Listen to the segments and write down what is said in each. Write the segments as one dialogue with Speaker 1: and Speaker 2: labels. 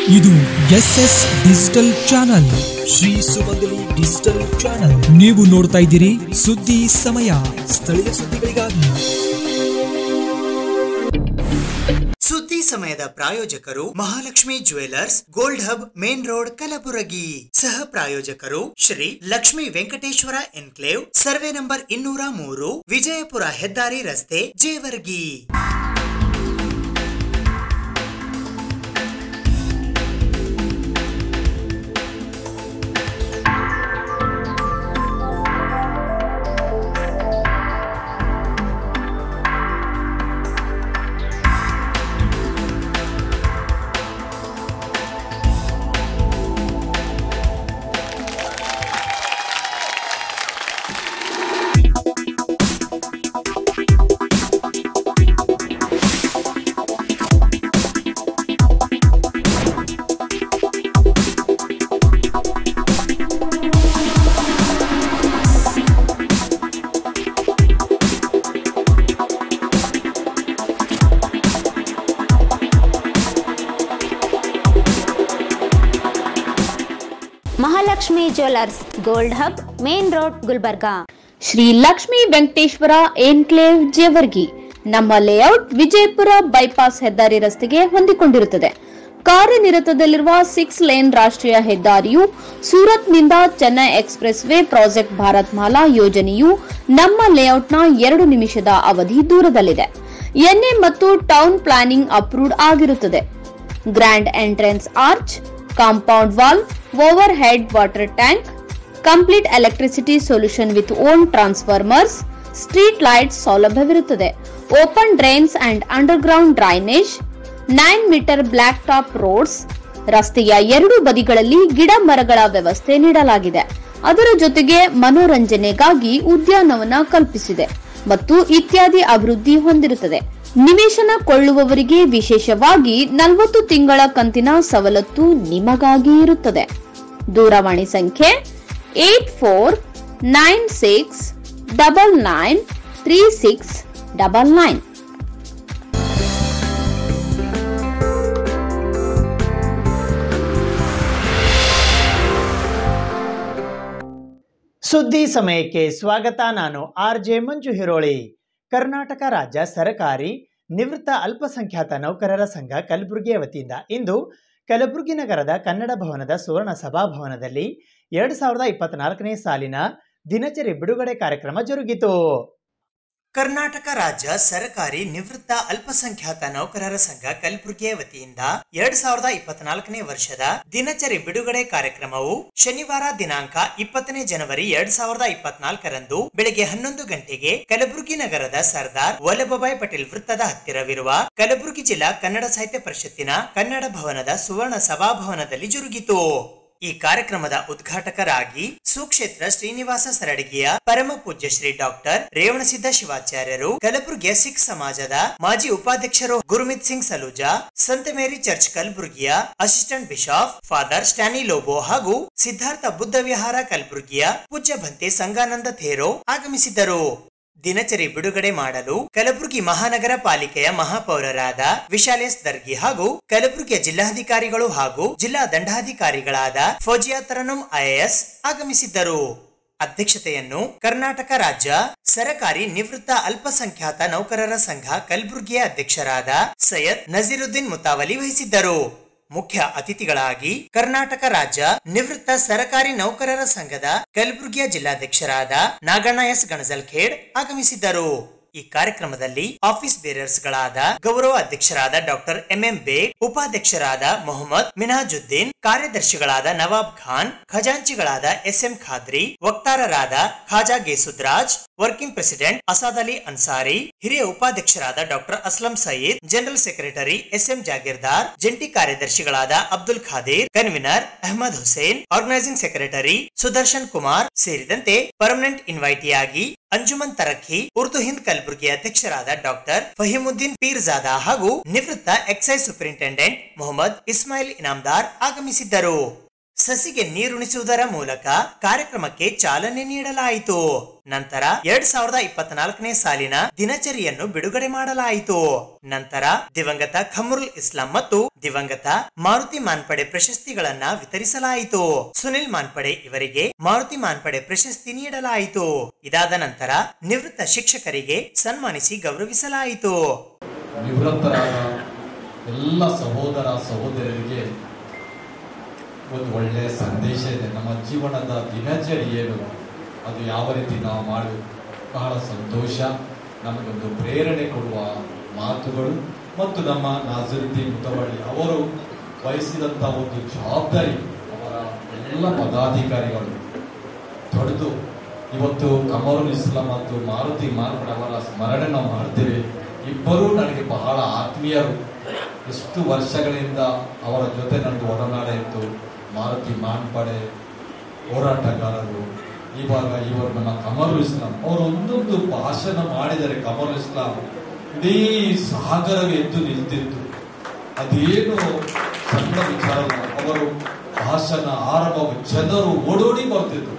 Speaker 1: ಇದು S S digital channel Shri Sumangali digital channel ನೀವು ನೋಡ್ತಾ ಇದ್ದೀರಿ ಸುದ್ದಿ ಸಮಯ ಸ್ಥಳೀಯ ಸುದ್ದಿಗಳಿಗಾಗಿ
Speaker 2: ಸುದ್ದಿ ಸಮಯದ ಪ್ರಾಯೋಜಕರು Mahalakshmi jewellers gold hub main road Kalaburagi ಸಹ ಪ್ರಾಯೋಜಕರು Shri Lakshmi Venkateshwara enclave survey number ಇನ್ನೂರ ಮೂರು ವಿಜಯಪುರ ಹೆದ್ದಾರಿ ರಸ್ತೆ Jewargi
Speaker 3: Mahalakshmi jewellers gold hub main road Gulbarga
Speaker 4: Shri Lakshmi Venkateshwara enclave Jewargi ನಮ್ಮ ಲೇಔಟ್ ವಿಜಯಪುರ ಬೈಪಾಸ್ ಹೆದ್ದಾರಿ ರಸ್ತೆಗೆ ಹೊಂದಿಕೊಂಡಿರುತ್ತದೆ ಕಾರ್ಯನಿರತದಲ್ಲಿರುವ ಸಿಕ್ಸ್ ಲೇನ್ ರಾಷ್ಟ್ರೀಯ ಹೆದ್ದಾರಿಯು ಸೂರತ್ನಿಂದ Chennai express way project Bharat Mala ಯೋಜನೆಯು ನಮ್ಮ ಲೇಔಟ್ನ ಎರಡು ನಿಮಿಷದ ಅವಧಿ ದೂರದಲ್ಲಿದೆ ಎನ್ಎ ಮತ್ತು ಟೌನ್ ಪ್ಲಾನಿಂಗ್ ಅಪ್ರೂವ್ಡ್ ಆಗಿರುತ್ತದೆ grand entrance arch compound wall overhead water tank complete electricity solution with own transformers street lights ಸೌಲಭ್ಯವಿರುತ್ತದೆ open drains and underground drainage nine metre blacktop roads ರಸ್ತೆಯ ಎರಡು ಬದಿಗಳಲ್ಲಿ ಗಿಡ ಮರಗಳ ವ್ಯವಸ್ಥೆ ನೀಡಲಾಗಿದೆ ಅದರ ಜೊತೆಗೆ ಮನೋರಂಜನೆಗಾಗಿ ಉದ್ಯಾನವನ ಕಲ್ಪಿಸಿದೆ ಮತ್ತು ಇತ್ಯಾದಿ ಅಭಿವೃದ್ಧಿ ಹೊಂದಿರುತ್ತದೆ ನಿವೇಶನ ಕೊಳ್ಳುವವರಿಗೆ ವಿಶೇಷವಾಗಿ ನಲವತ್ತು ತಿಂಗಳ ಕಂತಿನ ಸವಲತ್ತು ನಿಮಗಾಗಿ ಇರುತ್ತದೆ ದೂರವಾಣಿ ಸಂಖ್ಯೆ eight four nine six double nine three six double nine
Speaker 2: ಸುದ್ದಿ ಸಮಯಕ್ಕೆ ಸ್ವಾಗತ ನಾನು ಆರ್ ಜೆ ಮಂಜು ಹಿರೋಳಿ ಕರ್ನಾಟಕ ರಾಜ್ಯ ಸರಕಾರಿ ನಿವೃತ್ತ ಅಲ್ಪಸಂಖ್ಯಾತ ನೌಕರರ ಸಂಘ ಕಲಬುರಗಿಯ ವತಿಯಿಂದ ಇಂದು ಕಲಬುರಗಿ ನಗರದ ಕನ್ನಡ ಭವನದ ಸುವರ್ಣ ಸಭಾಭವನದಲ್ಲಿ ಎರಡು ಸಾವಿರದ ಇಪ್ಪತ್ನಾಲ್ಕನೇ ಸಾಲಿನ ದಿನಚರಿ ಬಿಡುಗಡೆ ಕಾರ್ಯಕ್ರಮ ಜರುಗಿತು ಕರ್ನಾಟಕ ರಾಜ್ಯ ಸರಕಾರಿ ನಿವೃತ್ತ ಅಲ್ಪಸಂಖ್ಯಾತ ನೌಕರರ ಸಂಘ ಕಲಬುರಗಿಯ ವತಿಯಿಂದ ಎರಡ್ ಸಾವಿರದ ಇಪ್ಪತ್ನಾಲ್ಕನೇ ವರ್ಷದ ದಿನಚರಿ ಬಿಡುಗಡೆ ಕಾರ್ಯಕ್ರಮವು ಶನಿವಾರ ದಿನಾಂಕ ಇಪ್ಪತ್ತನೇ ಜನವರಿ ಎರಡ್ ಸಾವಿರದ ಇಪ್ಪತ್ನಾಲ್ಕರಂದು ಬೆಳಗ್ಗೆ ಹನ್ನೊಂದು ಗಂಟೆಗೆ ಕಲಬುರಗಿ ನಗರದ ಸರ್ದಾರ್ ವಲ್ಲಭಭಾಯ್ ಪಟೇಲ್ ವೃತ್ತದ ಹತ್ತಿರವಿರುವ ಕಲಬುರಗಿ ಜಿಲ್ಲಾ ಕನ್ನಡ ಸಾಹಿತ್ಯ ಪರಿಷತ್ತಿನ ಕನ್ನಡ ಭವನದ ಸುವರ್ಣ ಸಭಾಭವನದಲ್ಲಿ ಜರುಗಿತು ಈ ಕಾರ್ಯಕ್ರಮದ ಉದ್ಘಾಟಕರಾಗಿ ಸುಕ್ಷೇತ್ರ ಶ್ರೀನಿವಾಸ ಸರಡಗಿಯ ಪರಮ ಪೂಜ್ಯ ಶ್ರೀ ಡಾಕ್ಟರ್ ರೇವಣಸಿದ್ದ ಶಿವಾಚಾರ್ಯರು ಕಲಬುರಗಿಯ ಸಿಖ್ ಸಮಾಜದ ಮಾಜಿ ಉಪಾಧ್ಯಕ್ಷರು ಗುರುಮಿತ್ ಸಿಂಗ್ ಸಲೂಜಾ ಸಂತ ಮೇರಿ ಚರ್ಚ್ ಕಲಬುರಗಿಯ assistant bishop father Stany Lobo ಹಾಗೂ ಸಿದ್ಧಾರ್ಥ ಬುದ್ಧ ವಿಹಾರ ಕಲಬುರಗಿಯ ಪೂಜ್ಯ ಭಂತೆ ಸಂಗಾನಂದ ಥೇರೋ ಆಗಮಿಸಿದ್ದರು ದಿನಚರಿ ಬಿಡುಗಡೆ ಮಾಡಲು ಕಲಬುರಗಿ ಮಹಾನಗರ ಪಾಲಿಕೆಯ ಮಹಾಪೌರರಾದ ವಿಶಾಲೇಶ್ ದರ್ಗಿ ಹಾಗೂ ಕಲಬುರಗಿಯ ಜಿಲ್ಲಾಧಿಕಾರಿಗಳು ಹಾಗೂ ಜಿಲ್ಲಾ ದಂಡಾಧಿಕಾರಿಗಳಾದ ಫೌಜಿಯಾ ತರನುಂ ಐಎಎಸ್ ಆಗಮಿಸಿದ್ದರು ಅಧ್ಯಕ್ಷತೆಯನ್ನು ಕರ್ನಾಟಕ ರಾಜ್ಯ ಸರಕಾರಿ ನಿವೃತ್ತ ಅಲ್ಪಸಂಖ್ಯಾತ ನೌಕರರ ಸಂಘ ಕಲಬುರಗಿಯ ಅಧ್ಯಕ್ಷರಾದ ಸೈಯದ್ ನಜೀರುದ್ದೀನ್ ಮುತಾವಲಿ ವಹಿಸಿದ್ದರು ಮುಖ್ಯ ಅತಿಥಿಗಳಾಗಿ ಕರ್ನಾಟಕ ರಾಜ್ಯ ನಿವೃತ್ತ ಸರಕಾರಿ ನೌಕರರ ಸಂಘದ ಕಲಬುರಗಿಯ ಜಿಲ್ಲಾಧ್ಯಕ್ಷರಾದ ನಾಗಣ್ಣ ಎಸ್ ಗಣಜಲ್ಖೇಡ್ ಆಗಮಿಸಿದ್ದರು ಈ ಕಾರ್ಯಕ್ರಮದಲ್ಲಿ ಆಫೀಸ್ ಬೇರರ್ಸ್ ಗಳಾದ ಗೌರವ ಅಧ್ಯಕ್ಷರಾದ ಡಾಕ್ಟರ್ ಎಂಎಂ ಬೇಗ್ ಉಪಾಧ್ಯಕ್ಷರಾದ ಮೊಹಮ್ಮದ್ ಮಿನಾಜುದ್ದೀನ್ ಕಾರ್ಯದರ್ಶಿಗಳಾದ ನವಾಬ್ ಖಾನ್ ಖಜಾಂಚಿಗಳಾದ ಎಸ್ ಎಂ ಖಾದ್ರಿ ವಕ್ತಾರರಾದ ಖಾಜಾ ಗೇಸುದ್ರಾಜ್ ವರ್ಕಿಂಗ್ ಪ್ರೆಸಿಡೆಂಟ್ ಅಸಾದ್ ಅಲಿ ಅನ್ಸಾರಿ ಹಿರಿಯ ಉಪಾಧ್ಯಕ್ಷರಾದ doctor Aslam Sayeed general secretary S M Jagirdar ಜಂಟಿ ಕಾರ್ಯದರ್ಶಿಗಳಾದ Abdul Khadir convener Ahmed Hussain organising secretary Sudarshan Kumar ಸೇರಿದಂತೆ ಪರ್ಮನೆಂಟ್ ಇನ್ವೈಟಿಯಾಗಿ ಅಂಜುಮನ್ ತರಖಿ ಉರ್ದು ಹಿಂದ್ ಕಲಬುರಗಿ ಅಧ್ಯಕ್ಷರಾದ ಡಾಕ್ಟರ್ ಫಹೀಮುದ್ದೀನ್ ಪೀರ್ಜಾದಾ ಹಾಗೂ ನಿವೃತ್ತ ಎಕ್ಸೈಸ್ ಸೂಪರಿಂಟೆಂಡೆಂಟ್ ಮೊಹಮ್ಮದ್ ಇಸ್ಮಾಯಿಲ್ ಇನಾಮ್ದಾರ್ ಆಗಮಿಸಿದ್ದರು ಸಸಿಗೆ ನೀರುಣಿಸುವುದರ ಮೂಲಕ ಕಾರ್ಯಕ್ರಮಕ್ಕೆ ಚಾಲನೆ ನೀಡಲಾಯಿತು ನಂತರ ಎರಡ್ ಸಾವಿರದ ಇಪ್ಪತ್ನಾಲ್ಕನೇ ಸಾಲಿನ ದಿನಚರಿಯನ್ನು ಬಿಡುಗಡೆ ಮಾಡಲಾಯಿತು ನಂತರ ದಿವಂಗತ ಖಮರುಲ್ ಇಸ್ಲಾಂ ಮತ್ತು ದಿವಂಗತ ಮಾರುತಿ ಮಾನ್ಪಡೆ ಪ್ರಶಸ್ತಿಗಳನ್ನ ವಿತರಿಸಲಾಯಿತು ಸುನಿಲ್ ಮಾನ್ಪಡೆ ಇವರಿಗೆ ಮಾರುತಿ ಮಾನ್ಪಡೆ ಪ್ರಶಸ್ತಿ ನೀಡಲಾಯಿತು ಇದಾದ ನಂತರ ನಿವೃತ್ತ ಶಿಕ್ಷಕರಿಗೆ ಸನ್ಮಾನಿಸಿ ಗೌರವಿಸಲಾಯಿತು
Speaker 5: ನಿವೃತ್ತರಾದ ಎಲ್ಲ ಸಹೋದರ ಸಹೋದರರಿಗೆ ಒಂದು ಒಳ್ಳೆಯ ಸಂದೇಶ ಇದೆ ನಮ್ಮ ಜೀವನದ ದಿನಚರಿ ಏನು ಅದು ಯಾವ ರೀತಿ ನಾವು ಮಾಡಿ ಬಹಳ ಸಂತೋಷ ನಮಗೊಂದು ಪ್ರೇರಣೆ ಕೊಡುವ ಮಾತುಗಳು ಮತ್ತು ನಮ್ಮ ನಾಜರುದ್ದೀನ್ ಮುತವಳ್ಳಿ ಅವರು ವಹಿಸಿದಂಥ ಒಂದು ಜವಾಬ್ದಾರಿ ಅವರ ಎಲ್ಲ ಪದಾಧಿಕಾರಿಗಳು ತೊಡೆದು ಇವತ್ತು ಕಮರುಲ್ ಇಸ್ಲಾಂ ಮತ್ತು ಮಾರುತಿ ಮಾರ್ಪಡೆ ಅವರ ಸ್ಮರಣೆ ನಾವು ಮಾಡ್ತೇವೆ ಇಬ್ಬರೂ ನನಗೆ ಬಹಳ ಆತ್ಮೀಯರು ಎಷ್ಟು ವರ್ಷಗಳಿಂದ ಅವರ ಜೊತೆ ನನಗೆ ಒಡನಾಡ ಇತ್ತು ಮಾರುತಿ ಮಾನ್ಪಡೆ ಹೋರಾಟಗಾರರು ಇವಾಗ ಇವರು ನಮ್ಮ ಕಮರುಲ್ ಇಸ್ಲಾಂ ಅವರು ಒಂದೊಂದು ಭಾಷಣ ಮಾಡಿದರೆ ಕಮರುಲ್ ಇಸ್ಲಾಂ ಇಡೀ ಸಾಗರವೇ ಎದ್ದು ನಿಲ್ತಿತ್ತು ಅದೇನು ಸಣ್ಣ ವಿಚಾರ ಅಲ್ಲ. ಅವರು ಭಾಷಣ ಆರಂಭ ಜನರು ಓಡೋಡಿ ಬರ್ತಿದ್ರು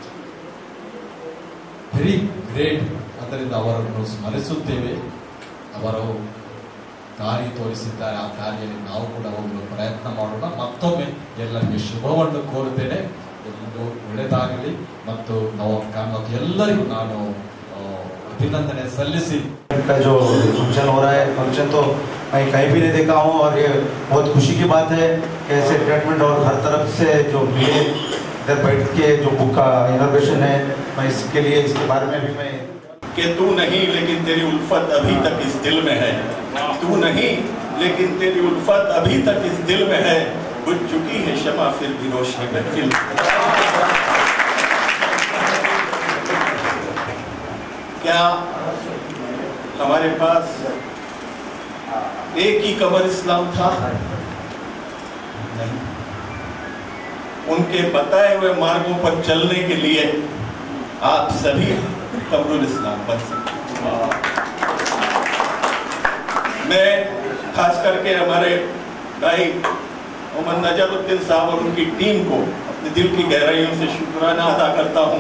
Speaker 5: ವೆರಿ ಗ್ರೇಟ್ ಅದರಿಂದ ಅವರನ್ನು ಸ್ಮರಿಸುತ್ತೇವೆ ಅವರು ದಾರಿ ತೋರಿಸಿದ್ದಾರೆ ಆ ದಾರಿಯಲ್ಲಿ ನಾವು ಕೂಡ ಹೋಗಲು ಪ್ರಯತ್ನ ಮಾಡೋಣ ಮತ್ತೊಮ್ಮೆ ಎಲ್ಲರಿಗೆ ಶುಭವನ್ನು ಕೋರುತ್ತೇನೆ ಎಲ್ಲರೂ ಒಳ್ಳೆಯದಾಗಲಿ ಮತ್ತು ನಾವು ಮತ್ತು ಎಲ್ಲರಿಗೂ ನಾನು ಆ, ಅಭಿನಂದನೆ ಸಲ್ಲಿಸಿ
Speaker 6: का जो फंक्शन हो रहा है फंक्शन तो मैं कहीं भी नहीं देखा हूँ और ये बहुत खुशी की बात है कि ऐसे ट्रीटमेंट और हर तरफ से जो मिले इधर बैठ के जो बुक का इनोवेशन है मैं इसके लिए इसके बारे में भी मैं
Speaker 7: कि तू नहीं लेकिन तेरी उल्फत अभी तक इस दिल में है तू नहीं लेकिन तेरी उल्फत अभी तक इस दिल में है बुझ चुकी है शमा फिर भी रोशनी महफिल क्या हमारे पास एक ही कमर इस्लाम था नहीं उनके बताए हुए मार्गों पर चलने के लिए आप सभी कमरुल इस्लाम बन सकते हैं। मैं खास करके हमारे भाई मोहम्मद नजरुद्दीन साहब और उनकी टीम को अपने दिल की गहराइयों से शुक्राना अदा करता हूँ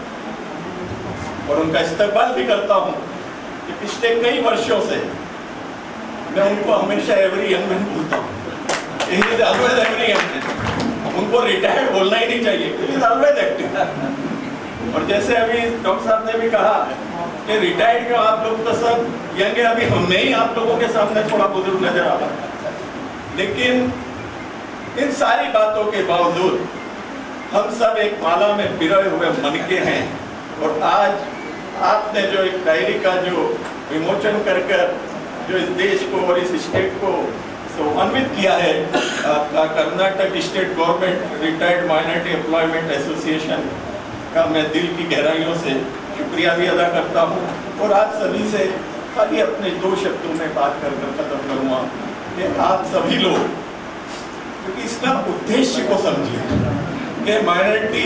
Speaker 7: और उनका इस्तेमाल भी करता हूँ कि पिछले कई वर्षों से मैं उनको हमेशा एवरी यंग मैन बोलता हूँ is always every young man उनको रिटायर्ड बोलना ही नहीं चाहिए इज ऑलवेज एक्टिव और जैसे अभी डॉक्टर साहब ने भी कहा कि रिटायर्ड क्यों आप लोग तो सब यंग है अभी हम में ही आप लोगों के सामने थोड़ा बुजुर्ग नजर आ रहा है लेकिन इन सारी बातों के बावजूद हम सब एक माला में पिरोए हुए मन के हैं और आज आपने जो एक डायरी का जो विमोचन कर कर जो इस देश को और इस स्टेट को सम्मानित किया है आपका Karnataka state government retired minority employment association का मैं दिल की गहराइयों से शुक्रिया भी अदा करता हूँ और आप सभी से खाली अपने दो शब्दों में बात कर कर खत्म करूँगा कि आप सभी लोग क्योंकि इसका उद्देश्य को समझिए कि माइनॉरिटी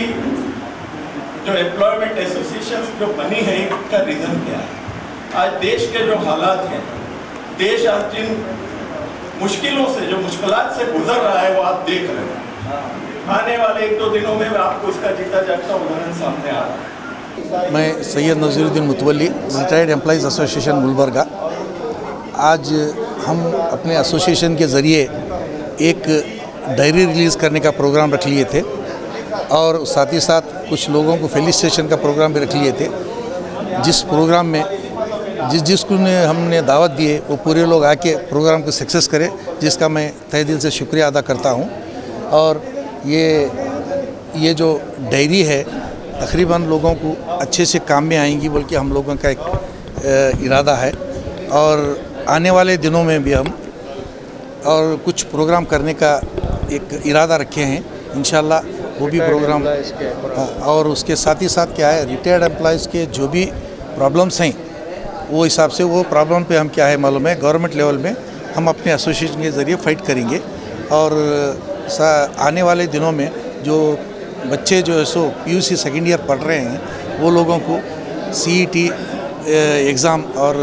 Speaker 7: जो एम्प्लॉयमेंट एसोसिएशन जो बनी है इसका रीज़न क्या है आज देश के जो हालात हैं देश आज जिन मुश्किलों से जो मुश्किलात से गुजर रहा है वो आप देख रहे हैं आने वाले एक दो दिनों में आपको इसका जीता जागता उदाहरण सामने आ रहा है
Speaker 8: मैं Syed Naziruddin Mutawalli retired employees association Gulbarga आज हम अपने एसोसिएशन के ज़रिए एक डायरी रिलीज़ करने का प्रोग्राम रख लिए थे और साथ ही साथ कुछ लोगों को फेलिसिटेशन का प्रोग्राम भी रख लिए थे जिस प्रोग्राम में जिस जिसको ने हमने दावत दी है वो पूरे लोग आके प्रोग्राम को सक्सेस करें जिसका मैं तहे दिल से शुक्रिया अदा करता हूँ और ये ये जो डायरी है तकरीबन लोगों को अच्छे से काम में आएंगी बोल के हम लोगों का एक अ, इरादा है और आने वाले दिनों में भी हम और कुछ प्रोग्राम करने का एक इरादा रखे हैं इन वो भी प्रोग्राम हाँ, और उसके साथ ही साथ क्या है रिटायर्ड एम्प्लॉयज़ के जो भी प्रॉब्लम्स हैं वो हिसाब से वो प्रॉब्लम पे हम क्या है मालूम है गवर्नमेंट लेवल में हम अपने एसोसिएशन के ज़रिए फाइट करेंगे और सा- आने वाले दिनों में जो बच्चे जो है सो पीयूसी सेकेंड ईयर पढ़ रहे हैं वो लोगों को सीईटी एग्ज़ाम और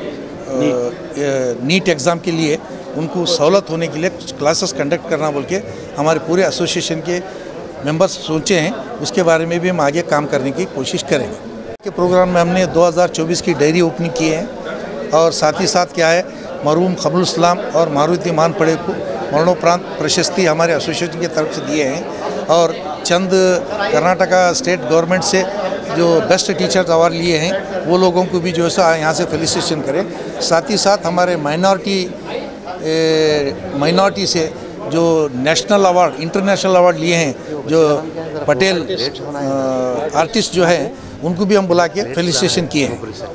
Speaker 8: नीट एग्ज़ाम के लिए उनको सहूलत होने के लिए कुछ क्लासेस कंडक्ट करना बोल के हमारे पूरे एसोसिएशन के मेंबर्स सोचे हैं उसके बारे में भी हम आगे काम करने की कोशिश करेंगे के प्रोग्राम में हमने 2024 की डायरी ओपनिंग की है और साथ ही साथ क्या है मरहूम खबरुल इस्लाम और मारुति मान पड़े को मरणोपरांत प्रशस्ति हमारे एसोसिएशन की तरफ से दिए हैं और चंद कर्नाटका स्टेट गवर्नमेंट से जो बेस्ट टीचर्स अवार्ड लिए हैं वो लोगों को भी जो है सो यहाँ से फेलिसिटेशन करें साथ ही साथ हमारे माइनॉरिटी माइनॉरिटी से जो नेशनल अवार्ड इंटरनेशनल अवार्ड लिए हैं जो पटेल आर्टिस्ट जो हैं उनको भी हम बुला के फेलिसिटेशन किए हैं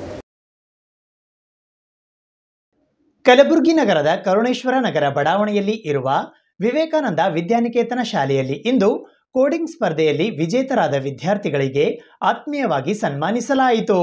Speaker 2: ಕಲಬುರಗಿ ನಗರದ ಕರುಣೇಶ್ವರ ನಗರ ಬಡಾವಣೆಯಲ್ಲಿ ಇರುವ ವಿವೇಕಾನಂದ ವಿದ್ಯಾನಿಕೇತನ ಶಾಲೆಯಲ್ಲಿ ಇಂದು ಕೋಡಿಂಗ್ ಸ್ಪರ್ಧೆಯಲ್ಲಿ ವಿಜೇತರಾದ ವಿದ್ಯಾರ್ಥಿಗಳಿಗೆ ಆತ್ಮೀಯವಾಗಿ ಸನ್ಮಾನಿಸಲಾಯಿತು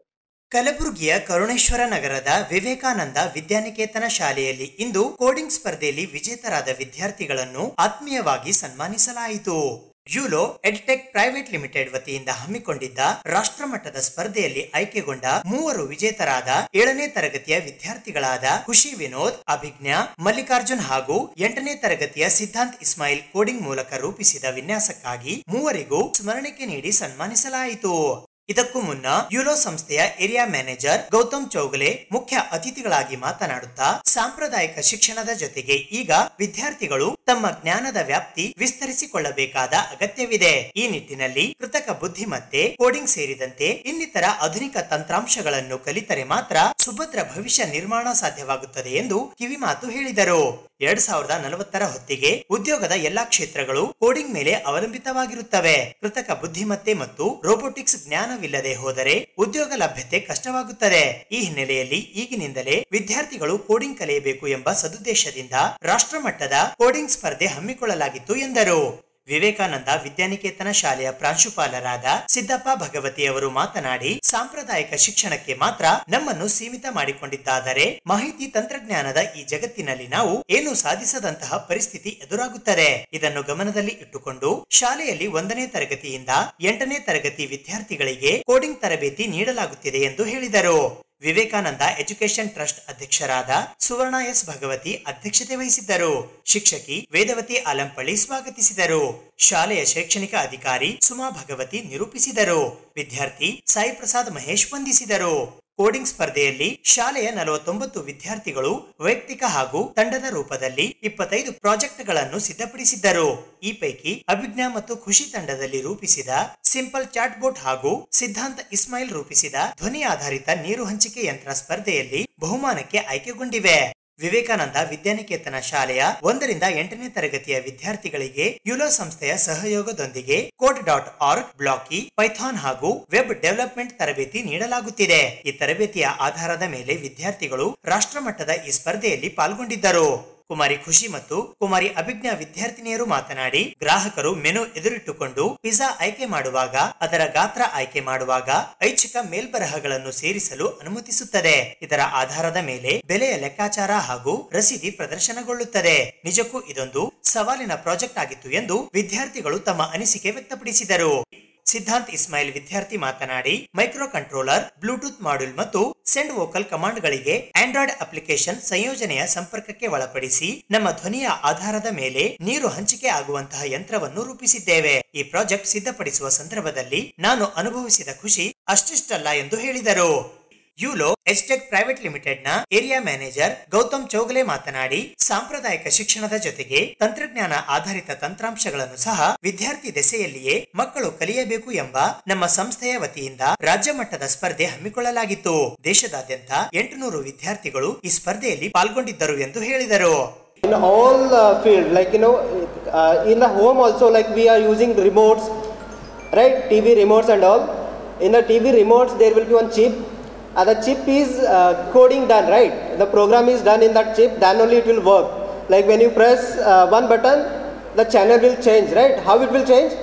Speaker 2: ಕಲಬುರಗಿಯ ಕರುಣೇಶ್ವರ ನಗರದ ವಿವೇಕಾನಂದ ವಿದ್ಯಾನಿಕೇತನ ಶಾಲೆಯಲ್ಲಿ ಇಂದು ಕೋಡಿಂಗ್ ಸ್ಪರ್ಧೆಯಲ್ಲಿ ವಿಜೇತರಾದ ವಿದ್ಯಾರ್ಥಿಗಳನ್ನು ಆತ್ಮೀಯವಾಗಿ ಸನ್ಮಾನಿಸಲಾಯಿತು ಯುಲೋ ಎಡ್ಟೆಕ್ ಪ್ರೈವೇಟ್ ಲಿಮಿಟೆಡ್ ವತಿಯಿಂದ ಹಮ್ಮಿಕೊಂಡಿದ್ದ ರಾಷ್ಟ್ರಮಟ್ಟದ ಸ್ಪರ್ಧೆಯಲ್ಲಿ ಆಯ್ಕೆಗೊಂಡ ಮೂವರು ವಿಜೇತರಾದ ಏಳನೇ ತರಗತಿಯ ವಿದ್ಯಾರ್ಥಿಗಳಾದ ಖುಷಿ ವಿನೋದ್ ಅಭಿಜ್ಞಾ ಮಲ್ಲಿಕಾರ್ಜುನ್ ಹಾಗೂ ಎಂಟನೇ ತರಗತಿಯ ಸಿದ್ಧಾಂತ್ ಇಸ್ಮಾಯಿಲ್ ಕೋಡಿಂಗ್ ಮೂಲಕ ರೂಪಿಸಿದ ವಿನ್ಯಾಸಕ್ಕಾಗಿ ಮೂವರಿಗೂ ಸ್ಮರಣಿಕೆ ನೀಡಿ ಸನ್ಮಾನಿಸಲಾಯಿತು ಇದಕ್ಕೂ ಮುನ್ನ ಯುಲೋ ಸಂಸ್ಥೆಯ ಏರಿಯಾ ಮ್ಯಾನೇಜರ್ ಗೌತಮ್ ಚೌಗಲೆ ಮುಖ್ಯ ಅತಿಥಿಗಳಾಗಿ ಮಾತನಾಡುತ್ತಾ ಸಾಂಪ್ರದಾಯಿಕ ಶಿಕ್ಷಣದ ಜೊತೆಗೆ ಈಗ ವಿದ್ಯಾರ್ಥಿಗಳು ತಮ್ಮ ಜ್ಞಾನದ ವ್ಯಾಪ್ತಿ ವಿಸ್ತರಿಸಿಕೊಳ್ಳಬೇಕಾದ ಅಗತ್ಯವಿದೆ ಈ ನಿಟ್ಟಿನಲ್ಲಿ ಕೃತಕ ಬುದ್ಧಿಮತ್ತೆ ಕೋಡಿಂಗ್ ಸೇರಿದಂತೆ ಇನ್ನಿತರ ಆಧುನಿಕ ತಂತ್ರಾಂಶಗಳನ್ನು ಕಲಿತರೆ ಮಾತ್ರ ಸುಭದ್ರ ಭವಿಷ್ಯ ನಿರ್ಮಾಣ ಸಾಧ್ಯವಾಗುತ್ತದೆ ಎಂದು ಕಿವಿಮಾತು ಹೇಳಿದರು ಎರಡ್ ಸಾವಿರದ ನಲವತ್ತರ ಹೊತ್ತಿಗೆ ಉದ್ಯೋಗದ ಎಲ್ಲಾ ಕ್ಷೇತ್ರಗಳು ಕೋಡಿಂಗ್ ಮೇಲೆ ಅವಲಂಬಿತವಾಗಿರುತ್ತವೆ ಕೃತಕ ಬುದ್ಧಿಮತ್ತೆ ಮತ್ತು ರೋಬೋಟಿಕ್ಸ್ ಜ್ಞಾನವಿಲ್ಲದೆ ಹೋದರೆ ಉದ್ಯೋಗ ಲಭ್ಯತೆ ಕಷ್ಟವಾಗುತ್ತದೆ ಈ ಹಿನ್ನೆಲೆಯಲ್ಲಿ ಈಗಿನಿಂದಲೇ ವಿದ್ಯಾರ್ಥಿಗಳು ಕೋಡಿಂಗ್ ಕಲಿಯಬೇಕು ಎಂಬ ಸದುದ್ದೇಶದಿಂದ ರಾಷ್ಟ್ರಮಟ್ಟದ ಕೋಡಿಂಗ್ ಸ್ಪರ್ಧೆ ಹಮ್ಮಿಕೊಳ್ಳಲಾಗಿತ್ತು ಎಂದರು ವಿವೇಕಾನಂದ ವಿದ್ಯಾನಿಕೇತನ ಶಾಲೆಯ ಪ್ರಾಂಶುಪಾಲರಾದ ಸಿದ್ದಪ್ಪ ಭಗವತಿ ಅವರು ಮಾತನಾಡಿ ಸಾಂಪ್ರದಾಯಿಕ ಶಿಕ್ಷಣಕ್ಕೆ ಮಾತ್ರ ನಮ್ಮನ್ನು ಸೀಮಿತ ಮಾಡಿಕೊಂಡಿದ್ದಾದರೆ ಮಾಹಿತಿ ತಂತ್ರಜ್ಞಾನದ ಈ ಜಗತ್ತಿನಲ್ಲಿ ನಾವು ಏನು ಸಾಧಿಸದಂತಹ ಪರಿಸ್ಥಿತಿ ಎದುರಾಗುತ್ತದೆ ಇದನ್ನು ಗಮನದಲ್ಲಿ ಇಟ್ಟುಕೊಂಡು ಶಾಲೆಯಲ್ಲಿ ಒಂದನೇ ತರಗತಿಯಿಂದ ಎಂಟನೇ ತರಗತಿ ವಿದ್ಯಾರ್ಥಿಗಳಿಗೆ ಕೋಡಿಂಗ್ ತರಬೇತಿ ನೀಡಲಾಗುತ್ತಿದೆ ಎಂದು ಹೇಳಿದರು ವಿವೇಕಾನಂದ ಎಜುಕೇಶನ್ ಟ್ರಸ್ಟ್ ಅಧ್ಯಕ್ಷರಾದ ಸುವರ್ಣ ಎಸ್ ಭಗವತಿ ಅಧ್ಯಕ್ಷತೆ ವಹಿಸಿದ್ದರು ಶಿಕ್ಷಕಿ ವೇದವತಿ ಆಲಂಪಳ್ಳಿ ಸ್ವಾಗತಿಸಿದರು ಶಾಲೆಯ ಶೈಕ್ಷಣಿಕ ಅಧಿಕಾರಿ ಸುಮಾ ಭಗವತಿ ನಿರೂಪಿಸಿದರು ವಿದ್ಯಾರ್ಥಿ ಸಾಯಿ ಪ್ರಸಾದ್ ಮಹೇಶ್ ವಂದಿಸಿದರು ಕೋಡಿಂಗ್ ಸ್ಪರ್ಧೆಯಲ್ಲಿ ಶಾಲೆಯ ನಲವತ್ತೊಂಬತ್ತು ವಿದ್ಯಾರ್ಥಿಗಳು ವೈಯಕ್ತಿಕ ಹಾಗೂ ತಂಡದ ರೂಪದಲ್ಲಿ ಇಪ್ಪತ್ತೈದು ಪ್ರಾಜೆಕ್ಟ್ಗಳನ್ನು ಸಿದ್ಧಪಡಿಸಿದ್ದರು ಈ ಪೈಕಿ ಅಭಿಜ್ಞಾ ಮತ್ತು ಖುಷಿ ತಂಡದಲ್ಲಿ ರೂಪಿಸಿದ ಸಿಂಪಲ್ ಚಾಟ್ ಬೋಟ್ ಹಾಗೂ ಸಿದ್ಧಾಂತ ಇಸ್ಮಾಯಿಲ್ ರೂಪಿಸಿದ ಧ್ವನಿ ಆಧಾರಿತ ನೀರು ಹಂಚಿಕೆ ಯಂತ್ರ ಸ್ಪರ್ಧೆಯಲ್ಲಿ ಬಹುಮಾನಕ್ಕೆ ಆಯ್ಕೆಗೊಂಡಿವೆ ವಿವೇಕಾನಂದ ವಿದ್ಯಾನಿಕೇತನ ಶಾಲೆಯ ಒಂದರಿಂದ ಎಂಟನೇ ತರಗತಿಯ ವಿದ್ಯಾರ್ಥಿಗಳಿಗೆ ಯುಲೋ ಸಂಸ್ಥೆಯ ಸಹಯೋಗದೊಂದಿಗೆ ಕೋಡ್ ಡಾಟ್ ಆರ್ಗ್ ಬ್ಲಾಕಿ ಪೈಥಾನ್ ಹಾಗೂ ವೆಬ್ ಡೆವಲಪ್ಮೆಂಟ್ ತರಬೇತಿ ನೀಡಲಾಗುತ್ತಿದೆ ಈ ತರಬೇತಿಯ ಆಧಾರದ ಮೇಲೆ ವಿದ್ಯಾರ್ಥಿಗಳು ರಾಷ್ಟ್ರಮಟ್ಟದ ಈ ಸ್ಪರ್ಧೆಯಲ್ಲಿ ಪಾಲ್ಗೊಂಡಿದ್ದರು ಕುಮಾರಿ ಖುಷಿ ಮತ್ತು ಕುಮಾರಿ ಅಭಿಜ್ಞಾ ವಿದ್ಯಾರ್ಥಿನಿಯರು ಮಾತನಾಡಿ ಗ್ರಾಹಕರು ಮೆನು ಎದುರಿಟ್ಟುಕೊಂಡು ಪಿಜ್ಜಾ ಆಯ್ಕೆ ಮಾಡುವಾಗ ಅದರ ಗಾತ್ರ ಆಯ್ಕೆ ಮಾಡುವಾಗ ಐಚ್ಛಿಕ ಮೇಲ್ಬರಹಗಳನ್ನು ಸೇರಿಸಲು ಅನುಮತಿಸುತ್ತದೆ ಇದರ ಆಧಾರದ ಮೇಲೆ ಬೆಲೆಯ ಲೆಕ್ಕಾಚಾರ ಹಾಗೂ ರಸೀದಿ ಪ್ರದರ್ಶನಗೊಳ್ಳುತ್ತದೆ ನಿಜಕ್ಕೂ ಇದೊಂದು ಸವಾಲಿನ ಪ್ರಾಜೆಕ್ಟ್ ಆಗಿತ್ತು ಎಂದು ವಿದ್ಯಾರ್ಥಿಗಳು ತಮ್ಮ ಅನಿಸಿಕೆ ವ್ಯಕ್ತಪಡಿಸಿದರು ಸಿದ್ಧಾಂತ್ ಇಸ್ಮಾಯಿಲ್ ವಿದ್ಯಾರ್ಥಿ ಮಾತನಾಡಿ ಮೈಕ್ರೋ ಕಂಟ್ರೋಲರ್ ಬ್ಲೂಟೂತ್ ಮಾಡ್ಯೂಲ್ ಮತ್ತು ಸೆಂಡ್ ವೋಕಲ್ ಕಮಾಂಡ್ಗಳಿಗೆ ಆಂಡ್ರಾಯ್ಡ್ ಅಪ್ಲಿಕೇಶನ್ ಸಂಯೋಜನೆಯ ಸಂಪರ್ಕಕ್ಕೆ ಒಳಪಡಿಸಿ ನಮ್ಮ ಧ್ವನಿಯ ಆಧಾರದ ಮೇಲೆ ನೀರು ಹಂಚಿಕೆ ಆಗುವಂತಹ ಯಂತ್ರವನ್ನು ರೂಪಿಸಿದ್ದೇವೆ ಈ ಪ್ರಾಜೆಕ್ಟ್ ಸಿದ್ಧಪಡಿಸುವ ಸಂದರ್ಭದಲ್ಲಿ ನಾನು ಅನುಭವಿಸಿದ ಖುಷಿ ಅಷ್ಟಿಷ್ಟಲ್ಲ ಎಂದು ಹೇಳಿದರು ಯುಲೋ ಎಸ್ಟೆಕ್ ಪ್ರೈವೇಟ್ ಲಿಮಿಟೆಡ್ ನ ಏರಿಯಾ ಮ್ಯಾನೇಜರ್ ಗೌತಮ್ ಚೌಗಲೆ ಮಾತನಾಡಿ ಸಾಂಪ್ರದಾಯಿಕ ಶಿಕ್ಷಣದ ಜೊತೆಗೆ ತಂತ್ರಜ್ಞಾನ ಆಧಾರಿತ ತಂತ್ರಾಂಶಗಳನ್ನು ಸಹ ವಿದ್ಯಾರ್ಥಿ ದೆಸೆಯಲ್ಲಿಯೇ ಮಕ್ಕಳು ಕಲಿಯಬೇಕು ಎಂಬ ನಮ್ಮ ಸಂಸ್ಥೆಯ ವತಿಯಿಂದ ರಾಜ್ಯ ಮಟ್ಟದ ಸ್ಪರ್ಧೆ ಹಮ್ಮಿಕೊಳ್ಳಲಾಗಿತ್ತು ದೇಶದಾದ್ಯಂತ ಎಂಟುನೂರು ವಿದ್ಯಾರ್ಥಿಗಳು ಈ ಸ್ಪರ್ಧೆಯಲ್ಲಿ ಪಾಲ್ಗೊಂಡಿದ್ದರು ಎಂದು ಹೇಳಿದರು
Speaker 9: in all uh, field like you know uh, in the home also like we are using remotes right tv remotes and all in the tv remotes there will be one chip and the chip is uh, coding done right the program is done in that chip then only it will work like when you press uh, one button the channel will change right how it will change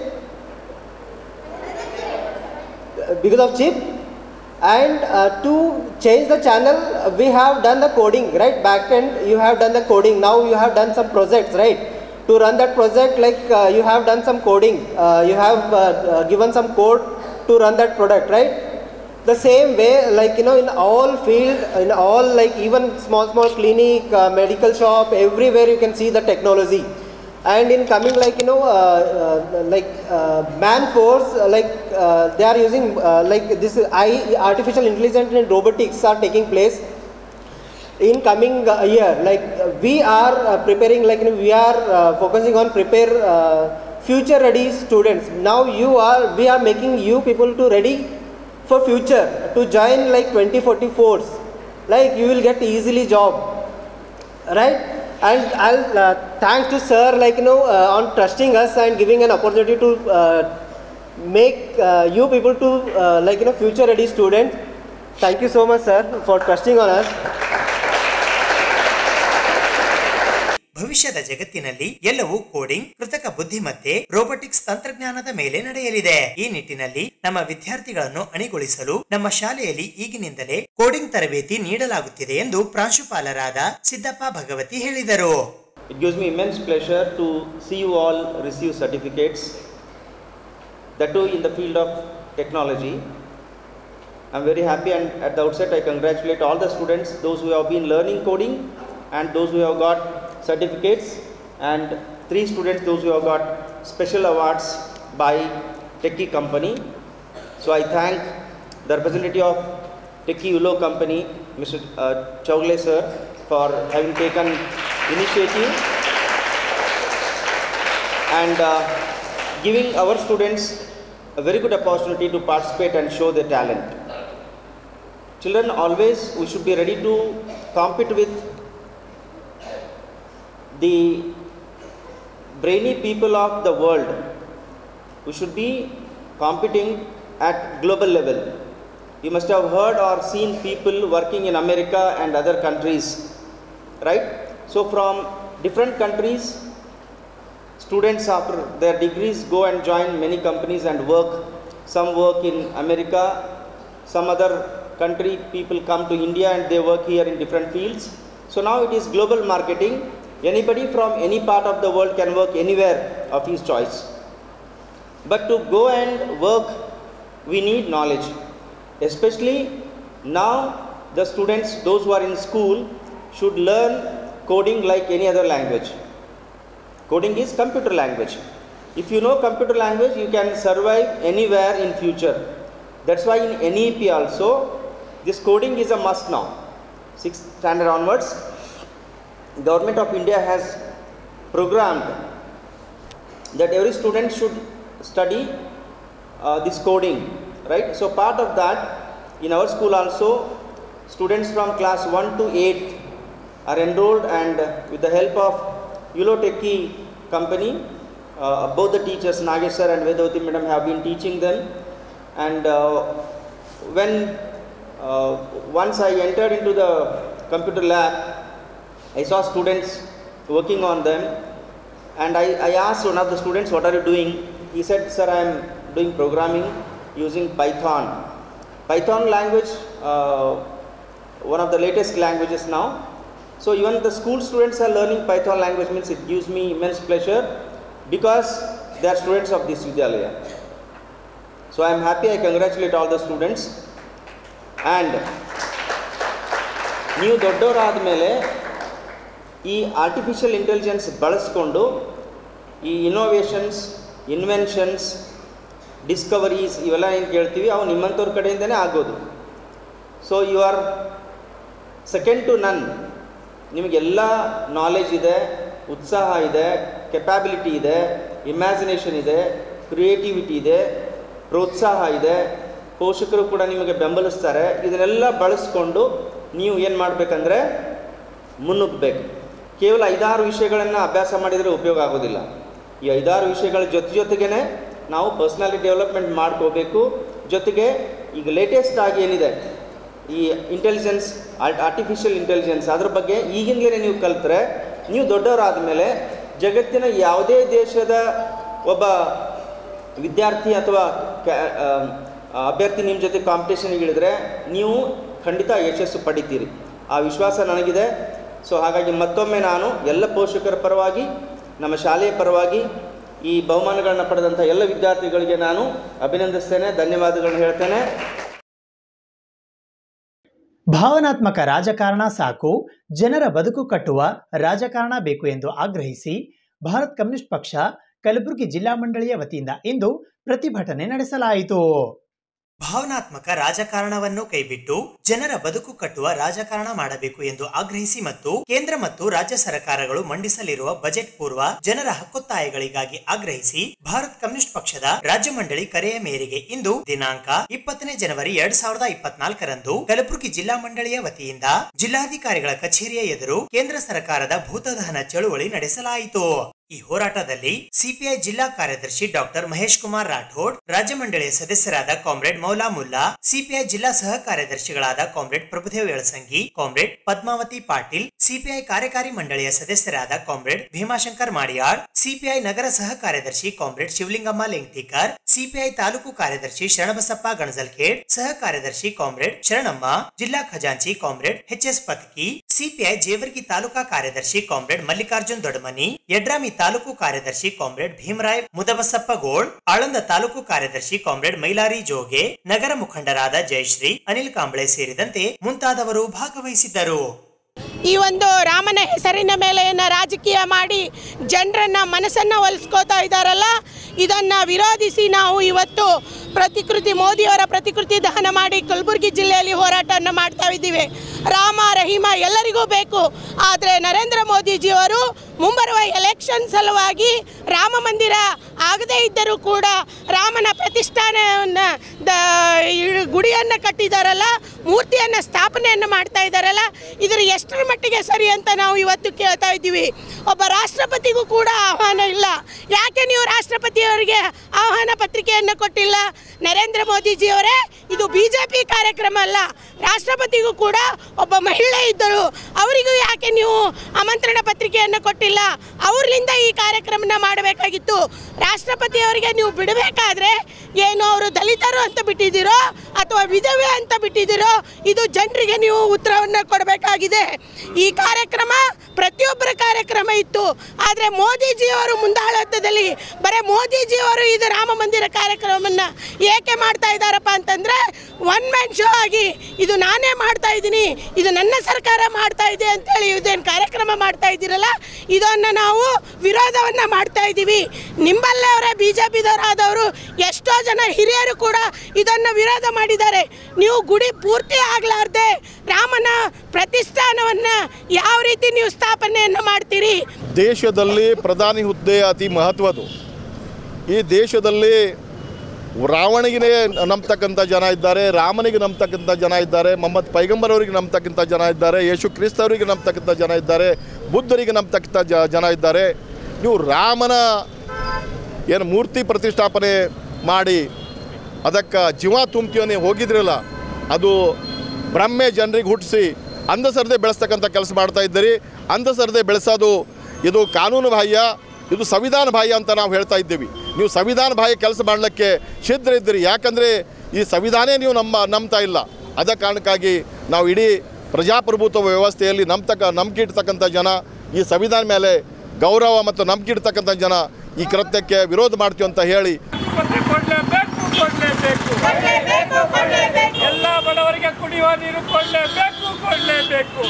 Speaker 9: because of chip and uh, to change the channel uh, we have done the coding right back end you have done the coding now you have done some projects right to run that project like uh, you have done some coding uh, you have uh, uh, given some code to run that product right the same way like you know in all field in all like even small small clinic uh, medical shop everywhere you can see the technology and in coming like you know uh, uh, like uh, man force uh, like uh, they are using uh, like this I artificial intelligence and robotics are taking place in coming uh, year like uh, we are uh, preparing like you know, we are uh, focusing on prepare uh, future ready students now you are we are making you people to ready for future to join like 2044s like you will get easily job right and i'll uh, thanks to sir like you know uh, on trusting us and giving an opportunity to uh, make uh, you people to uh, like you know future ready student thank you so much sir for trusting on us
Speaker 2: ಭವಿಷ್ಯದ ಜಗತ್ತಿನಲ್ಲಿ ಎಲ್ಲವೂ coding ಕೃತಕ ಬುದ್ಧಿಮತ್ತೆ robotics ತಂತ್ರಜ್ಞಾನದ ಮೇಲೆ ನಡೆಯಲಿದೆ ಈ ನಿಟ್ಟಿನಲ್ಲಿ ನಮ್ಮ ವಿದ್ಯಾರ್ಥಿಗಳನ್ನು ಅಣಿಗೊಳಿಸಲು ನಮ್ಮ ಶಾಲೆಯಲ್ಲಿ ಈಗಿನಿಂದಲೇ ಕೋಡಿಂಗ್ ತರಬೇತಿ ನೀಡಲಾಗುತ್ತಿದೆ ಎಂದು ಪ್ರಾಂಶುಪಾಲರಾದ ಸಿದ್ದಪ್ಪ ಭಗವತಿ ಹೇಳಿದರು
Speaker 10: It gives me immense pleasure to see you all receive certificates, that too in the field of technology. I'm very happy and at the outset I congratulate all the students, those who have been learning coding and those who have got certificates and three students, those who have got special awards by Techie company. So I thank the representative of Techie Ulo company, Mr. Uh, Chowgle sir, for having taken initiative and uh, giving our students a very good opportunity to participate and show their talent. Children always we should be ready to compete with the brainy people of the world. We should be competing at global level. You must have heard or seen people working in America and other countries, right? So from different countries, students after their degrees go and join many companies and work. Some work in America, some other country people come to India and they work here in different fields. So now it is global marketing. Anybody from any part of the world can work anywhere of his choice. But to go and work, we need knowledge. Especially now, the students, those who are in school, should learn coding like any other language. Coding is computer language. If you know computer language, you can survive anywhere in future. That's why in NEP also, this coding is a must now. Sixth standard onwards, government of India has programmed that every student should study uh, this coding, right? So part of that, in our school also, students from class 1 to 8 are enrolled and uh, with the help of Uloteki company, uh, both the teachers, Nagesh sir and Vedavati madam have been teaching them. And uh, when uh, once I entered into the computer lab, I saw students working on them and I, I asked one of the students, what are you doing? He said, sir, I am doing programming using Python. Python language, uh, one of the latest languages now. So even the school students are learning Python language means it gives me immense pleasure because they are students of this Vidyalaya. So I am happy, I congratulate all the students and ನೀವು ದೊಡ್ಡವರಾದ ಮೇಲೆ ಈ artificial intelligence ಬಳಸ್ಕೊಂಡು ಈ innovations inventions discoveries ಇವೆಲ್ಲ ಏನು ಕೇಳ್ತೀವಿ ಅವು ನಿಮ್ಮಂಥವ್ರ ಕಡೆಯಿಂದನೇ ಆಗೋದು so you are second to none ನಿಮಗೆಲ್ಲ ನಾಲೆಜ್ ಇದೆ ಉತ್ಸಾಹ ಇದೆ ಕೆಪಾಬಿಲಿಟಿ ಇದೆ ಇಮ್ಯಾಜಿನೇಷನ್ ಇದೆ ಕ್ರಿಯೇಟಿವಿಟಿ ಇದೆ ಪ್ರೋತ್ಸಾಹ ಇದೆ ಪೋಷಕರು ಕೂಡ ನಿಮಗೆ ಬೆಂಬಲಿಸ್ತಾರೆ ಇದನ್ನೆಲ್ಲ ಬಳಸ್ಕೊಂಡು ನೀವು ಏನು ಮಾಡಬೇಕಂದ್ರೆ ಮುನ್ನುಗ್ಗಬೇಕು ಕೇವಲ ಐದಾರು ವಿಷಯಗಳನ್ನು ಅಭ್ಯಾಸ ಮಾಡಿದರೆ ಉಪಯೋಗ ಆಗೋದಿಲ್ಲ ಈ ಐದಾರು ವಿಷಯಗಳ ಜೊತೆ ಜೊತೆಗೇ ನಾವು ಪರ್ಸ್ನಾಲಿಟಿ ಡೆವಲಪ್ಮೆಂಟ್ ಮಾಡ್ಕೋಬೇಕು ಜೊತೆಗೆ ಈಗ ಲೇಟೆಸ್ಟ್ ಆಗಿ ಏನಿದೆ ಈ ಇಂಟೆಲಿಜೆನ್ಸ್ ಆರ್ಟಿಫಿಷಿಯಲ್ ಇಂಟೆಲಿಜೆನ್ಸ್ ಅದ್ರ ಬಗ್ಗೆ ಈಗಿಂದಲೇ ನೀವು ಕಲಿತ್ರೆ ನೀವು ದೊಡ್ಡವರಾದ ಮೇಲೆ ಜಗತ್ತಿನ ಯಾವುದೇ ದೇಶದ ಒಬ್ಬ ವಿದ್ಯಾರ್ಥಿ ಅಥವಾ ಕ್ಯಾ ಅಭ್ಯರ್ಥಿ ನಿಮ್ಮ ಜೊತೆ ಕಾಂಪಿಟೇಷನ್ಗೆ ಇಳಿದ್ರೆ ನೀವು ಖಂಡಿತ ಯಶಸ್ಸು ಪಡಿತೀರಿ ಆ ವಿಶ್ವಾಸ ನನಗಿದೆ ಸೊ ಹಾಗಾಗಿ ಮತ್ತೊಮ್ಮೆ ನಾನು ಎಲ್ಲ ಪೋಷಕರ ಪರವಾಗಿ ನಮ್ಮ ಶಾಲೆಯ ಪರವಾಗಿ ಈ ಬಹುಮಾನಗಳನ್ನ ಪಡೆದಂಥ ಎಲ್ಲ ವಿದ್ಯಾರ್ಥಿಗಳಿಗೆ ನಾನು ಅಭಿನಂದಿಸ್ತೇನೆ ಧನ್ಯವಾದಗಳನ್ನ ಹೇಳ್ತೇನೆ
Speaker 2: ಭಾವನಾತ್ಮಕ ರಾಜಕಾರಣ ಸಾಕು ಜನರ ಬದುಕು ಕಟ್ಟುವ ರಾಜಕಾರಣ ಬೇಕು ಎಂದು ಆಗ್ರಹಿಸಿ ಭಾರತ್ ಕಮ್ಯುನಿಸ್ಟ್ ಪಕ್ಷ ಕಲಬುರಗಿ ಜಿಲ್ಲಾ ಮಂಡಳಿಯ ವತಿಯಿಂದ ಇಂದು ಪ್ರತಿಭಟನೆ ನಡೆಸಲಾಯಿತು ಭಾವನಾತ್ಮಕ ರಾಜಕಾರಣವನ್ನು ಕೈಬಿಟ್ಟು ಜನರ ಬದುಕು ಕಟ್ಟುವ ರಾಜಕಾರಣ ಮಾಡಬೇಕು ಎಂದು ಆಗ್ರಹಿಸಿ ಮತ್ತು ಕೇಂದ್ರ ಮತ್ತು ರಾಜ್ಯ ಸರ್ಕಾರಗಳು ಮಂಡಿಸಲಿರುವ ಬಜೆಟ್ ಪೂರ್ವ ಜನರ ಹಕ್ಕೊತ್ತಾಯಗಳಿಗಾಗಿ ಆಗ್ರಹಿಸಿ ಭಾರತ್ ಕಮ್ಯುನಿಸ್ಟ್ ಪಕ್ಷದ ರಾಜ್ಯ ಮಂಡಳಿ ಕರೆಯ ಮೇರೆಗೆ ಇಂದು ದಿನಾಂಕ ಇಪ್ಪತ್ತನೇ ಜನವರಿ ಎರಡ್ ಸಾವಿರದ ಇಪ್ಪತ್ನಾಲ್ಕರಂದು ಕಲಬುರಗಿ ಜಿಲ್ಲಾ ಮಂಡಳಿಯ ವತಿಯಿಂದ ಜಿಲ್ಲಾಧಿಕಾರಿಗಳ ಕಚೇರಿಯ ಎದುರು ಕೇಂದ್ರ ಸರ್ಕಾರದ ಭೂತದಹನ ಚಳುವಳಿ ನಡೆಸಲಾಯಿತು ಈ ಹೋರಾಟದಲ್ಲಿ ಸಿಪಿಐ ಜಿಲ್ಲಾ ಕಾರ್ಯದರ್ಶಿ ಡಾಕ್ಟರ್ ಮಹೇಶ್ ಕುಮಾರ್ ರಾಠೋಡ್ ರಾಜ್ಯ ಮಂಡಳಿಯ ಸದಸ್ಯರಾದ ಕಾಮ್ರೇಡ್ ಮೌಲಾ ಮುಲ್ಲಾ ಸಿಪಿಐ ಜಿಲ್ಲಾ ಸಹ ಕಾರ್ಯದರ್ಶಿಗಳಾದ comrade Prabhudev Yalasangi comrade Padmavati Patil CPI ಕಾರ್ಯಕಾರಿ ಮಂಡಳಿಯ ಸದಸ್ಯರಾದ ಕಾಮ್ರೇಡ್ ಭೀಮಾಶಂಕರ್ ಮಾಡಿಯಾಳ್ ಸಿಪಿಐ ನಗರ ಸಹ ಕಾರ್ಯದರ್ಶಿ ಕಾಮ್ರೇಡ್ ಶಿವಲಿಂಗಮ್ಮ ಲೆಂಗ್ತಿಕರ್ ಸಿಪಿಐ ತಾಲೂಕು ಕಾರ್ಯದರ್ಶಿ ಶರಣಬಸಪ್ಪ ಗಣಜಲ್ಖೇಡ್ ಸಹ ಕಾರ್ಯದರ್ಶಿ ಕಾಮ್ರೇಡ್ ಶರಣಮ್ಮ ಜಿಲ್ಲಾ ಖಜಾಂಚಿ comrade H S Patki CPI Jewargi ತಾಲೂಕಾ ಕಾರ್ಯದರ್ಶಿ ಕಾಮ್ರೇಡ್ ಮಲ್ಲಿಕಾರ್ಜುನ್ ದೊಡಮನಿ ಯಡ್ರಾಮಿ ತಾಲೂಕು ಕಾರ್ಯದರ್ಶಿ ಕಾಮ್ರೇಡ್ ಭೀಮರಾಯ್ ಮುದಬಸಪ್ಪ ಗೋಳ್ ಆಳಂದ ತಾಲೂಕು ಕಾರ್ಯದರ್ಶಿ ಕಾಮ್ರೇಡ್ ಮೈಲಾರಿ ಜೋಗೆ ನಗರ ಮುಖಂಡರಾದ ಜಯಶ್ರೀ ಅನಿಲ್ ಕಾಂಬ್ಳೆ ಸೇರಿದಂತೆ ಮುಂತಾದವರು ಭಾಗವಹಿಸಿದ್ದರು
Speaker 11: ಈ ಒಂದು ರಾಮನ ಹೆಸರಿನ ಮೇಲೆ ಏನ ರಾಜಕೀಯ ಮಾಡಿ ಜನರನ್ನ ಮನಸ್ಸನ್ನು ಒಲಿಸ್ಕೋತಾ ಇದ್ದಾರಲ್ಲ ಇದನ್ನು ವಿರೋಧಿಸಿ ನಾವು ಇವತ್ತು ಪ್ರತಿಕೃತಿ ಮೋದಿಯವರ ಪ್ರತಿಕೃತಿ ದಹನ ಮಾಡಿ ಕಲಬುರಗಿ ಜಿಲ್ಲೆಯಲ್ಲಿ ಹೋರಾಟವನ್ನು ಮಾಡ್ತಾ ಇದ್ದೀವಿ ರಾಮ ರಹೀಮ ಎಲ್ಲರಿಗೂ ಬೇಕು ಆದರೆ ನರೇಂದ್ರ ಮೋದಿಜಿಯವರು ಮುಂಬರುವ ಎಲೆಕ್ಷನ್ ಸಲುವಾಗಿ ರಾಮ ಮಂದಿರ ಆಗದೇ ಇದ್ದರೂ ಕೂಡ ರಾಮನ ಪ್ರತಿಷ್ಠಾನವನ್ನು ದ ಈ ಗುಡಿಯನ್ನು ಕಟ್ಟಿದಾರಲ್ಲ ಮೂರ್ತಿಯನ್ನು ಸ್ಥಾಪನೆಯನ್ನು ಮಾಡ್ತಾ ಇದ್ದಾರಲ್ಲ ಇದರ ಎಷ್ಟರ ಮಟ್ಟಿಗೆ ಸರಿ ಅಂತ ನಾವು ಇವತ್ತು ಕೇಳ್ತಾ ಇದ್ದೀವಿ ಒಬ್ಬ ರಾಷ್ಟ್ರಪತಿಗೂ ಕೂಡ ಆಹ್ವಾನ ಇಲ್ಲ ಯಾಕೆ ನೀವು ರಾಷ್ಟ್ರಪತಿಯವರಿಗೆ ಆಹ್ವಾನ ಪತ್ರಿಕೆಯನ್ನು ಕೊಟ್ಟಿಲ್ಲ ನರೇಂದ್ರ ಮೋದಿಜಿಯವರೇ ಇದು ಬಿ ಜೆ ಪಿ ಕಾರ್ಯಕ್ರಮ ಅಲ್ಲ ರಾಷ್ಟ್ರಪತಿಗೂ ಕೂಡ ಒಬ್ಬ ಮಹಿಳೆ ಇದ್ದರು ಅವರಿಗೂ ಯಾಕೆ ನೀವು ಆಮಂತ್ರಣ ಪತ್ರಿಕೆಯನ್ನು ಕೊಟ್ಟಿಲ್ಲ ಅವ್ರಲಿಂದ ಈ ಕಾರ್ಯಕ್ರಮನ ಮಾಡಬೇಕಾಗಿತ್ತು ರಾಷ್ಟ್ರಪತಿಯವರಿಗೆ ನೀವು ಬಿಡಬೇಕಾದ್ರೆ ಏನು ಅವರು ದಲಿತರು ಅಂತ ಬಿಟ್ಟಿದ್ದೀರೋ ಅಥವಾ ವಿಧವೆ ಅಂತ ಬಿಟ್ಟಿದ್ದೀರೋ ಇದು ಜನರಿಗೆ ನೀವು ಉತ್ತರವನ್ನು ಕೊಡಬೇಕಾಗಿದೆ ಈ ಕಾರ್ಯಕ್ರಮ ಪ್ರತಿಯೊಬ್ಬರ ಕಾರ್ಯಕ್ರಮ ಇತ್ತು ಆದರೆ ಮೋದಿಜಿಯವರು ಮುಂದಾಳತ್ವದಲ್ಲಿ ಬರೀ ಮೋದಿಜಿಯವರು ಇದು ರಾಮ ಮಂದಿರ ಕಾರ್ಯಕ್ರಮವನ್ನು ಏಕೆ ಮಾಡ್ತಾ ಇದ್ದಾರಪ್ಪ ಅಂತಂದರೆ ಒನ್ ಮ್ಯಾನ್ ಶೋ ಆಗಿ ಇದು ನಾನೇ ಮಾಡ್ತಾ ಇದ್ದೀನಿ ಇದು ನನ್ನ ಸರ್ಕಾರ ಮಾಡ್ತಾ ಇದೆ ಅಂತೇಳಿ ಇದೇನು ಕಾರ್ಯಕ್ರಮ ಮಾಡ್ತಾ ಇದ್ದೀರಲ್ಲ ಇದನ್ನು ನಾವು ವಿರೋಧವನ್ನು ಮಾಡ್ತಾ ಇದ್ದೀವಿ ನಿಂಬಲ್ಲೇ ಅವರೇ ಬಿ ಜೆ ಪಿದವರಾದವರು ಎಷ್ಟೋ ಜನ ಹಿರಿಯರು ಕೂಡ ಇದನ್ನು ವಿರೋಧ ಮಾಡಿದ್ದಾರೆ ನೀವು ಗುಡಿ ಪೂರ್ತಿ ಆಗಲಾರ್ದೆ ರಾಮನ ಪ್ರತಿಷ್ಠಾನವನ್ನು ಯಾವ ರೀತಿ ನೀವು ಸ್ಥಾಪನೆಯನ್ನು ಮಾಡ್ತೀರಿ
Speaker 12: ದೇಶದಲ್ಲಿ ಪ್ರಧಾನಿ ಹುದ್ದೆ ಅತಿ ಮಹತ್ವದ್ದು ಈ ದೇಶದಲ್ಲಿ ರಾವಣಿಗೆ ನಂಬ್ತಕ್ಕಂಥ ಜನ ಇದ್ದಾರೆ ರಾಮನಿಗೆ ನಂಬ್ತಕ್ಕಂಥ ಜನ ಇದ್ದಾರೆ ಮೊಹಮ್ಮದ್ ಪೈಗಂಬರ್ ಅವರಿಗೆ ನಂಬ್ತಕ್ಕಂಥ ಜನ ಇದ್ದಾರೆ ಯೇಸು ಕ್ರಿಸ್ತವರಿಗೆ ನಂಬ್ತಕ್ಕಂಥ ಜನ ಇದ್ದಾರೆ ಬುದ್ಧರಿಗೆ ನಂಬ್ತಕ್ಕಂಥ ಜ ಜನ ಇದ್ದಾರೆ ನೀವು ರಾಮನ ಏನು ಮೂರ್ತಿ ಪ್ರತಿಷ್ಠಾಪನೆ ಮಾಡಿ ಅದಕ್ಕೆ ಜೀವ ತುಂಬ್ತೀವನೇ ಹೋಗಿದ್ರಲ್ಲ ಅದು ಬ್ರಹ್ಮೆ ಜನರಿಗೆ ಹುಟ್ಟಿಸಿ ಅಂಧಸರದೆ ಬೆಳೆಸ್ತಕ್ಕಂಥ ಕೆಲಸ ಮಾಡ್ತಾ ಇದ್ದೀರಿ ಅಂಧಸರದೆ ಬೆಳೆಸೋದು ಇದು ಕಾನೂನು ಬಾಹ್ಯ ಇದು ಸಂವಿಧಾನ ಬಾಹ್ಯ ಅಂತ ನಾವು ಹೇಳ್ತಾ ಇದ್ದೀವಿ ನೀವು ಸಂವಿಧಾನ ಬಾಹ್ಯ ಕೆಲಸ ಮಾಡಲಿಕ್ಕೆ ಸಿದ್ಧ ಇದ್ದೀರಿ ಯಾಕಂದರೆ ಈ ಸಂವಿಧಾನೇ ನೀವು ನಮ್ಮ ನಂಬ್ತಾ ಇಲ್ಲ ಅದ ಕಾರಣಕ್ಕಾಗಿ ನಾವು ಇಡೀ ಪ್ರಜಾಪ್ರಭುತ್ವ ವ್ಯವಸ್ಥೆಯಲ್ಲಿ ನಂಬ್ತಕ್ಕ ನಂಬಿಕೆ ಇಡ್ತಕ್ಕಂಥ ಜನ ಈ ಸಂವಿಧಾನ ಮೇಲೆ ಗೌರವ ಮತ್ತು ನಂಬಿಕೆ ಇಡ್ತಕ್ಕಂಥ ಜನ ಈ ಕೃತ್ಯಕ್ಕೆ ವಿರೋಧ ಮಾಡ್ತೀವಿ ಅಂತ ಹೇಳಿ
Speaker 13: ಕೊಡ್ಲೇಬೇಕು ಕೊಡ್ಲೇಬೇಕು ಎಲ್ಲ ಬಡವರಿಗೆ ಕುಡಿಯುವ ನೀರು ಕೊಡ್ಲೇಬೇಕು ಕೊಡ್ಲೇಬೇಕು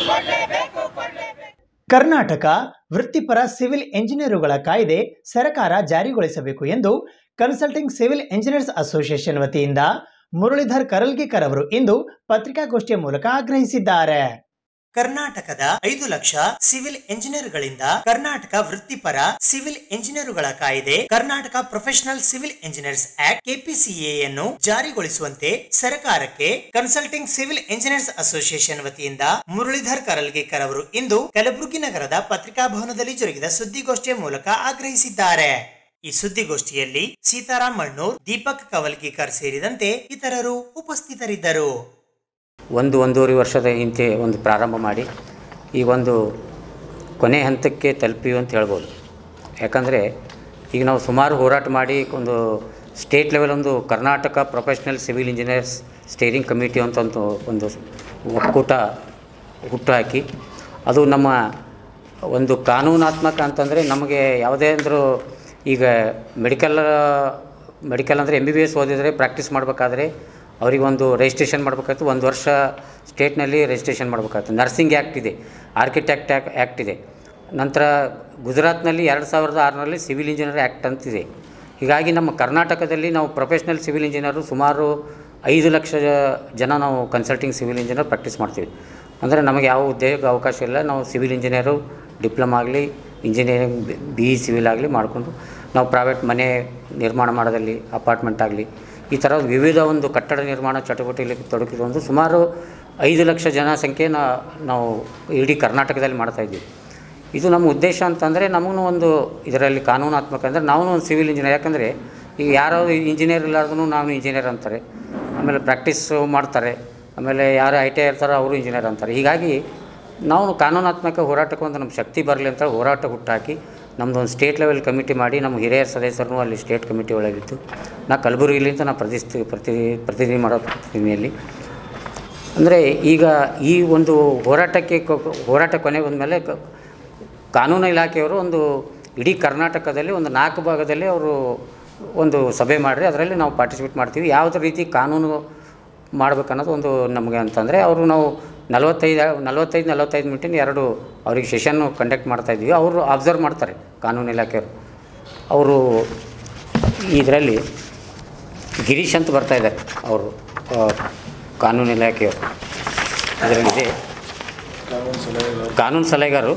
Speaker 2: ಕರ್ನಾಟಕ ವೃತ್ತಿಪರ ಸಿವಿಲ್ ಎಂಜಿನಿಯರುಗಳ ಕಾಯ್ದೆ ಸರ್ಕಾರ ಜಾರಿಗೊಳಿಸಬೇಕು ಎಂದು ಕನ್ಸಲ್ಟಿಂಗ್ ಸಿವಿಲ್ ಎಂಜಿನಿಯರ್ಸ್ ಅಸೋಸಿಯೇಷನ್ ವತಿಯಿಂದ ಮುರಳೀಧರ್ ಕರಲ್ಗಿಕರ್ ಅವರು ಇಂದು ಪತ್ರಿಕಾಗೋಷ್ಠಿಯ ಮೂಲಕ ಆಗ್ರಹಿಸಿದ್ದಾರೆ ಕರ್ನಾಟಕದ ಐದು ಲಕ್ಷ ಸಿವಿಲ್ ಎಂಜಿನಿಯರ್ಗಳಿಂದ ಕರ್ನಾಟಕ ವೃತ್ತಿಪರ ಸಿವಿಲ್ ಎಂಜಿನಿಯರುಗಳ ಕಾಯ್ದೆ Karnataka professional civil engineers act ಕೆಪಿಸಿಎಯನ್ನು ಜಾರಿಗೊಳಿಸುವಂತೆ ಸರ್ಕಾರಕ್ಕೆ ಕನ್ಸಲ್ಟಿಂಗ್ ಸಿವಿಲ್ ಎಂಜಿನಿಯರ್ಸ್ ಅಸೋಸಿಯೇಷನ್ ವತಿಯಿಂದ ಮುರಳೀಧರ್ ಕರಲ್ಗೇಕರ್ ಅವರು ಇಂದು ಕಲಬುರಗಿ ನಗರದ ಪತ್ರಿಕಾಭವನದಲ್ಲಿ ಜರುಗಿದ ಸುದ್ದಿಗೋಷ್ಠಿಯ ಮೂಲಕ ಆಗ್ರಹಿಸಿದ್ದಾರೆ ಈ ಸುದ್ದಿಗೋಷ್ಠಿಯಲ್ಲಿ ಸೀತಾರಾಮ್ ಮಣ್ಣೂರ್ ದೀಪಕ್ ಕವಲ್ಗೀಕರ್ ಸೇರಿದಂತೆ ಇತರರು ಉಪಸ್ಥಿತರಿದ್ದರು
Speaker 14: ಒಂದು ಒಂದೂವರೆ ವರ್ಷದ ಹಿಂದೆ ಒಂದು ಪ್ರಾರಂಭ ಮಾಡಿ ಈ ಒಂದು ಕೊನೆ ಹಂತಕ್ಕೆ ತಲುಪಿವಿ ಅಂತ ಹೇಳ್ಬೋದು ಯಾಕಂದರೆ ಈಗ ನಾವು ಸುಮಾರು ಹೋರಾಟ ಮಾಡಿ ಒಂದು ಸ್ಟೇಟ್ ಲೆವೆಲ್ ಒಂದು Karnataka professional civil engineers steering committee ಅಂತ ಒಂದು ಒಂದು ಒಕ್ಕೂಟ ಹುಟ್ಟುಹಾಕಿ ಅದು ನಮ್ಮ ಒಂದು ಕಾನೂನಾತ್ಮಕ ಅಂತಂದರೆ ನಮಗೆ ಯಾವುದೇ ಅಂದರೂ ಈಗ ಮೆಡಿಕಲ್ ಮೆಡಿಕಲ್ ಅಂದರೆ ಎಮ್ ಬಿ ಬಿ ಎಸ್ ಓದಿದರೆ ಪ್ರಾಕ್ಟೀಸ್ ಮಾಡಬೇಕಾದ್ರೆ ಅವರಿಗೆ ಒಂದು ರಿಜಿಸ್ಟ್ರೇಷನ್ ಮಾಡಬೇಕಾಯ್ತು ಒಂದು ವರ್ಷ ಸ್ಟೇಟ್ನಲ್ಲಿ ರಿಜಿಸ್ಟ್ರೇಷನ್ ಮಾಡಬೇಕಾಯ್ತು ನರ್ಸಿಂಗ್ ಆ್ಯಕ್ಟ್ ಇದೆ ಆರ್ಕಿಟೆಕ್ಟ್ ಆ್ಯಕ್ಟ್ ಇದೆ ನಂತರ ಗುಜರಾತ್ನಲ್ಲಿ ಎರಡು ಸಾವಿರದ ಆರರಲ್ಲಿ ಸಿವಿಲ್ ಇಂಜಿನಿಯರ್ ಆ್ಯಕ್ಟ್ ಅಂತಿದೆ ಹೀಗಾಗಿ ನಮ್ಮ ಕರ್ನಾಟಕದಲ್ಲಿ ನಾವು ಪ್ರೊಫೆಷ್ನಲ್ ಸಿವಿಲ್ ಇಂಜಿನಿಯರು ಸುಮಾರು ಐದು ಲಕ್ಷ ಜನ ನಾವು ಕನ್ಸಲ್ಟಿಂಗ್ ಸಿವಿಲ್ ಇಂಜಿನಿಯರ್ ಪ್ರಾಕ್ಟೀಸ್ ಮಾಡ್ತೀವಿ ಅಂದರೆ ನಮಗೆ ಯಾವ ಉದ್ಯೋಗ ಅವಕಾಶ ಇಲ್ಲ ನಾವು ಸಿವಿಲ್ ಇಂಜಿನಿಯರು ಡಿಪ್ಲೊಮಾ ಆಗಲಿ ಇಂಜಿನಿಯರಿಂಗ್ ಬಿ ಇ ಸಿವಿಲ್ ಆಗಲಿ ಮಾಡಿಕೊಂಡು ನಾವು ಪ್ರೈವೇಟ್ ಮನೆ ನಿರ್ಮಾಣ ಮಾಡೋದಲ್ಲಿ ಅಪಾರ್ಟ್ಮೆಂಟ್ ಆಗಲಿ ಈ ಥರ ವಿವಿಧ ಒಂದು ಕಟ್ಟಡ ನಿರ್ಮಾಣ ಚಟುವಟಿಕೆಯಲ್ಲಿ ತೊಡಗಿರುವುದು ಸುಮಾರು ಐದು ಲಕ್ಷ ಜನಸಂಖ್ಯೆನ ನಾವು ಇಡೀ ಕರ್ನಾಟಕದಲ್ಲಿ ಮಾಡ್ತಾಯಿದ್ದೀವಿ ಇದು ನಮ್ಮ ಉದ್ದೇಶ ಅಂತಂದರೆ ನಮಗೂ ಒಂದು ಇದರಲ್ಲಿ ಕಾನೂನಾತ್ಮಕ ಅಂದರೆ ನಾವು ಒಂದು ಸಿವಿಲ್ ಇಂಜಿನಿಯರ್ ಯಾಕಂದರೆ ಈಗ ಯಾರೋ ಇಂಜಿನಿಯರ್ ಇಲ್ಲಾರ್ದು ನಾವು ಇಂಜಿನಿಯರ್ ಅಂತಾರೆ ಆಮೇಲೆ ಪ್ರಾಕ್ಟೀಸ್ ಮಾಡ್ತಾರೆ ಆಮೇಲೆ ಯಾರು ಐ ಟಿ ಐ ಇರ್ತಾರೋ ಅವರು ಇಂಜಿನಿಯರ್ ಅಂತಾರೆ ಹೀಗಾಗಿ ನಾವು ಕಾನೂನಾತ್ಮಕ ಹೋರಾಟಕ್ಕೆ ಒಂದು ನಮ್ಮ ಶಕ್ತಿ ಬರಲಿ ಅಂತ ಹೋರಾಟ ಹುಟ್ಟಾಕಿ ನಮ್ಮದು ಒಂದು ಸ್ಟೇಟ್ ಲೆವೆಲ್ ಕಮಿಟಿ ಮಾಡಿ ನಮ್ಮ ಹಿರಿಯ ಸದಸ್ಯರನ್ನು ಅಲ್ಲಿ ಸ್ಟೇಟ್ ಕಮಿಟಿ ಒಳಗಿತ್ತು ನಾ ಕಲಬುರಗಿಲಿಂದ ನಾ ಪ್ರತಿಸ್ತಿ ಪ್ರತಿ ಪ್ರತಿನಿಧಿ ಮಾಡೋ ಪ್ರತಿನಿಧಿಯಲ್ಲಿ ಅಂದರೆ ಈಗ ಈ ಒಂದು ಹೋರಾಟಕ್ಕೆ ಕೊ- ಹೋರಾಟ ಕೊನೆ ಬಂದಮೇಲೆ ಕ- ಕಾನೂನು ಇಲಾಖೆಯವರು ಒಂದು ಇಡೀ ಕರ್ನಾಟಕದಲ್ಲಿ ಒಂದು ನಾಲ್ಕು ಭಾಗದಲ್ಲಿ ಅವರು ಒಂದು ಸಭೆ ಮಾಡಿರಿ ಅದರಲ್ಲಿ ನಾವು ಪಾರ್ಟಿಸಿಪೇಟ್ ಮಾಡ್ತೀವಿ ಯಾವುದೇ ರೀತಿ ಕಾನೂನು ಮಾಡ್ಬೇಕನ್ನೋದು ಒಂದು ನಮಗೆ ಅಂತಂದರೆ ಅವರು ನಾವು ನಲವತ್ತೈದು ನಲವತ್ತೈದು ನಲವತ್ತೈದು ಮಿನಿಟಿನ ಎರಡು ಅವ್ರಿಗೆ ಸೆಷನ್ನು ಕಂಡಕ್ಟ್ ಮಾಡ್ತಾಯಿದ್ವಿ ಅವರು ಅಬ್ಸರ್ವ್ ಮಾಡ್ತಾರೆ ಕಾನೂನು ಇಲಾಖೆಯವರು ಅವರು ಇದರಲ್ಲಿ ಗಿರೀಶ್ ಅಂತ ಬರ್ತಾ ಇದ್ದಾರೆ ಅವರು ಆ, ಕಾನೂನು ಇಲಾಖೆಯವರು ಇದರಲ್ಲಿದೆ ಕಾನೂನು ಸಲಹೆಗಾರರು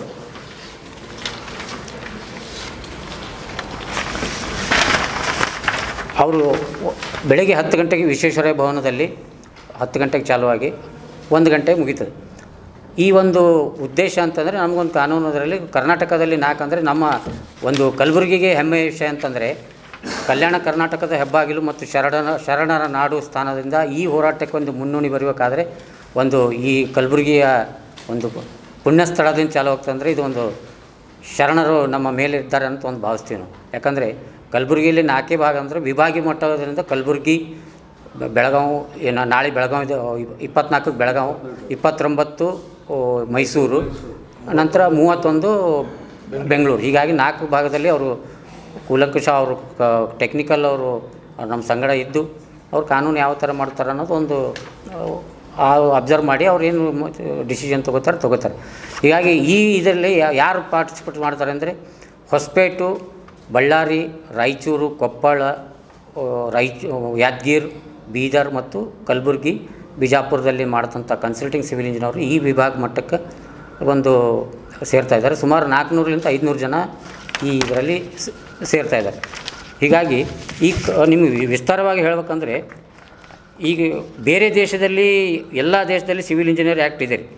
Speaker 14: ಅವರು ಬೆಳಗ್ಗೆ ಹತ್ತು ಗಂಟೆಗೆ ವಿಶ್ವೇಶ್ವರಯ್ಯ ಭವನದಲ್ಲಿ ಹತ್ತು ಗಂಟೆಗೆ ಚಾಲುವಾಗಿ ಒಂದು ಗಂಟೆಗೆ ಮುಗೀತದೆ ಈ ಒಂದು ಉದ್ದೇಶ ಅಂತಂದರೆ ನಮಗೊಂದು ಕಾನೂನು ಅದರಲ್ಲಿ ಕರ್ನಾಟಕದಲ್ಲಿ ನಾಲ್ಕು ಅಂದರೆ ನಮ್ಮ ಒಂದು ಕಲಬುರಗಿಗೆ ಹೆಮ್ಮೆಯ ವಿಷಯ ಅಂತಂದರೆ ಕಲ್ಯಾಣ ಕರ್ನಾಟಕದ ಹೆಬ್ಬಾಗಿಲು ಮತ್ತು ಶರಣರ ಶರಣರ ನಾಡು ಸ್ಥಾನದಿಂದ ಈ ಹೋರಾಟಕ್ಕೆ ಒಂದು ಮುನ್ನುಡಿ ಬರಬೇಕಾದ್ರೆ ಒಂದು ಈ ಕಲಬುರಗಿಯ ಒಂದು ಪುಣ್ಯ ಸ್ಥಳದಿಂದ ಚಾಲು ಆಗ್ತಂದರೆ ಇದು ಒಂದು ಶರಣರು ನಮ್ಮ ಮೇಲೆ ಇದ್ದಾರೆ ಅಂತ ಒಂದು ಭಾವಿಸ್ತೀವಿ ನಾವು ಯಾಕಂದರೆ ಕಲಬುರಗಿಯಲ್ಲಿ ನಾಲ್ಕೇ ಭಾಗ ಅಂದರೆ ವಿಭಾಗಿ ಮಟ್ಟದಿಂದ ಕಲಬುರಗಿ ಬೆ- ಬೆಳಗಾವಿ ಏನು ನಾಳೆ ಬೆಳಗಾವಿ ಇಪ್ಪತ್ನಾಲ್ಕಕ್ಕೆ ಬೆಳಗಾವಿ ಇಪ್ಪತ್ತೊಂಬತ್ತು ಓ, ಮೈಸೂರು ನಂತರ ಮೂವತ್ತೊಂದು ಬೆಂಗಳೂರು ಹೀಗಾಗಿ ನಾಲ್ಕು ಭಾಗದಲ್ಲಿ ಅವರು ಕೂಲಂಕುಷ ಅವರು ಟೆಕ್ನಿಕಲ್ ಅವರು ನಮ್ಮ ಸಂಗಡ ಇದ್ದು ಅವ್ರು ಕಾನೂನು ಯಾವ ಥರ ಮಾಡ್ತಾರೆ ಅನ್ನೋದು ಒಂದು ಆ ಅಬ್ಸರ್ವ್ ಮಾಡಿ ಅವ್ರು ಏನು ಡಿಸಿಷನ್ ತೊಗೋತಾರೆ ತೊಗೋತಾರೆ ಹೀಗಾಗಿ ಈ ಇದರಲ್ಲಿ ಯಾ- ಯಾರು ಪಾರ್ಟಿಸಿಪೇಟ್ ಮಾಡ್ತಾರೆ ಅಂದರೆ ಹೊಸಪೇಟು ಬಳ್ಳಾರಿ ರಾಯಚೂರು ಕೊಪ್ಪಳ ಆ, ರಾಯಚೂ ಯಾದಗಿರ್ ಬೀದರ್ ಮತ್ತು ಕಲಬುರಗಿ ಬಿಜಾಪುರದಲ್ಲಿ ಮಾಡ್ತಂಥ ಕನ್ಸಲ್ಟಿಂಗ್ ಸಿವಿಲ್ ಇಂಜಿನಿಯರು ಈ ವಿಭಾಗ ಮಟ್ಟಕ್ಕೆ ಒಂದು ಸೇರ್ತಾ ಇದ್ದಾರೆ ಸುಮಾರು ನಾಲ್ಕುನೂರಲಿಂದ ಐದುನೂರು ಜನ ಈ ಇದರಲ್ಲಿ ಸ- ಸೇರ್ತಾ ಇದ್ದಾರೆ ಹೀಗಾಗಿ ಈ ಕ ನಿಮಗೆ ವಿಸ್ತಾರವಾಗಿ ಹೇಳ್ಬೇಕಂದ್ರೆ ಈಗ ಬೇರೆ ದೇಶದಲ್ಲಿ ಎಲ್ಲ ದೇಶದಲ್ಲಿ ಸಿವಿಲ್ ಇಂಜಿನಿಯರ್ ಆ್ಯಕ್ಟ್ ಇದೆ ರೀ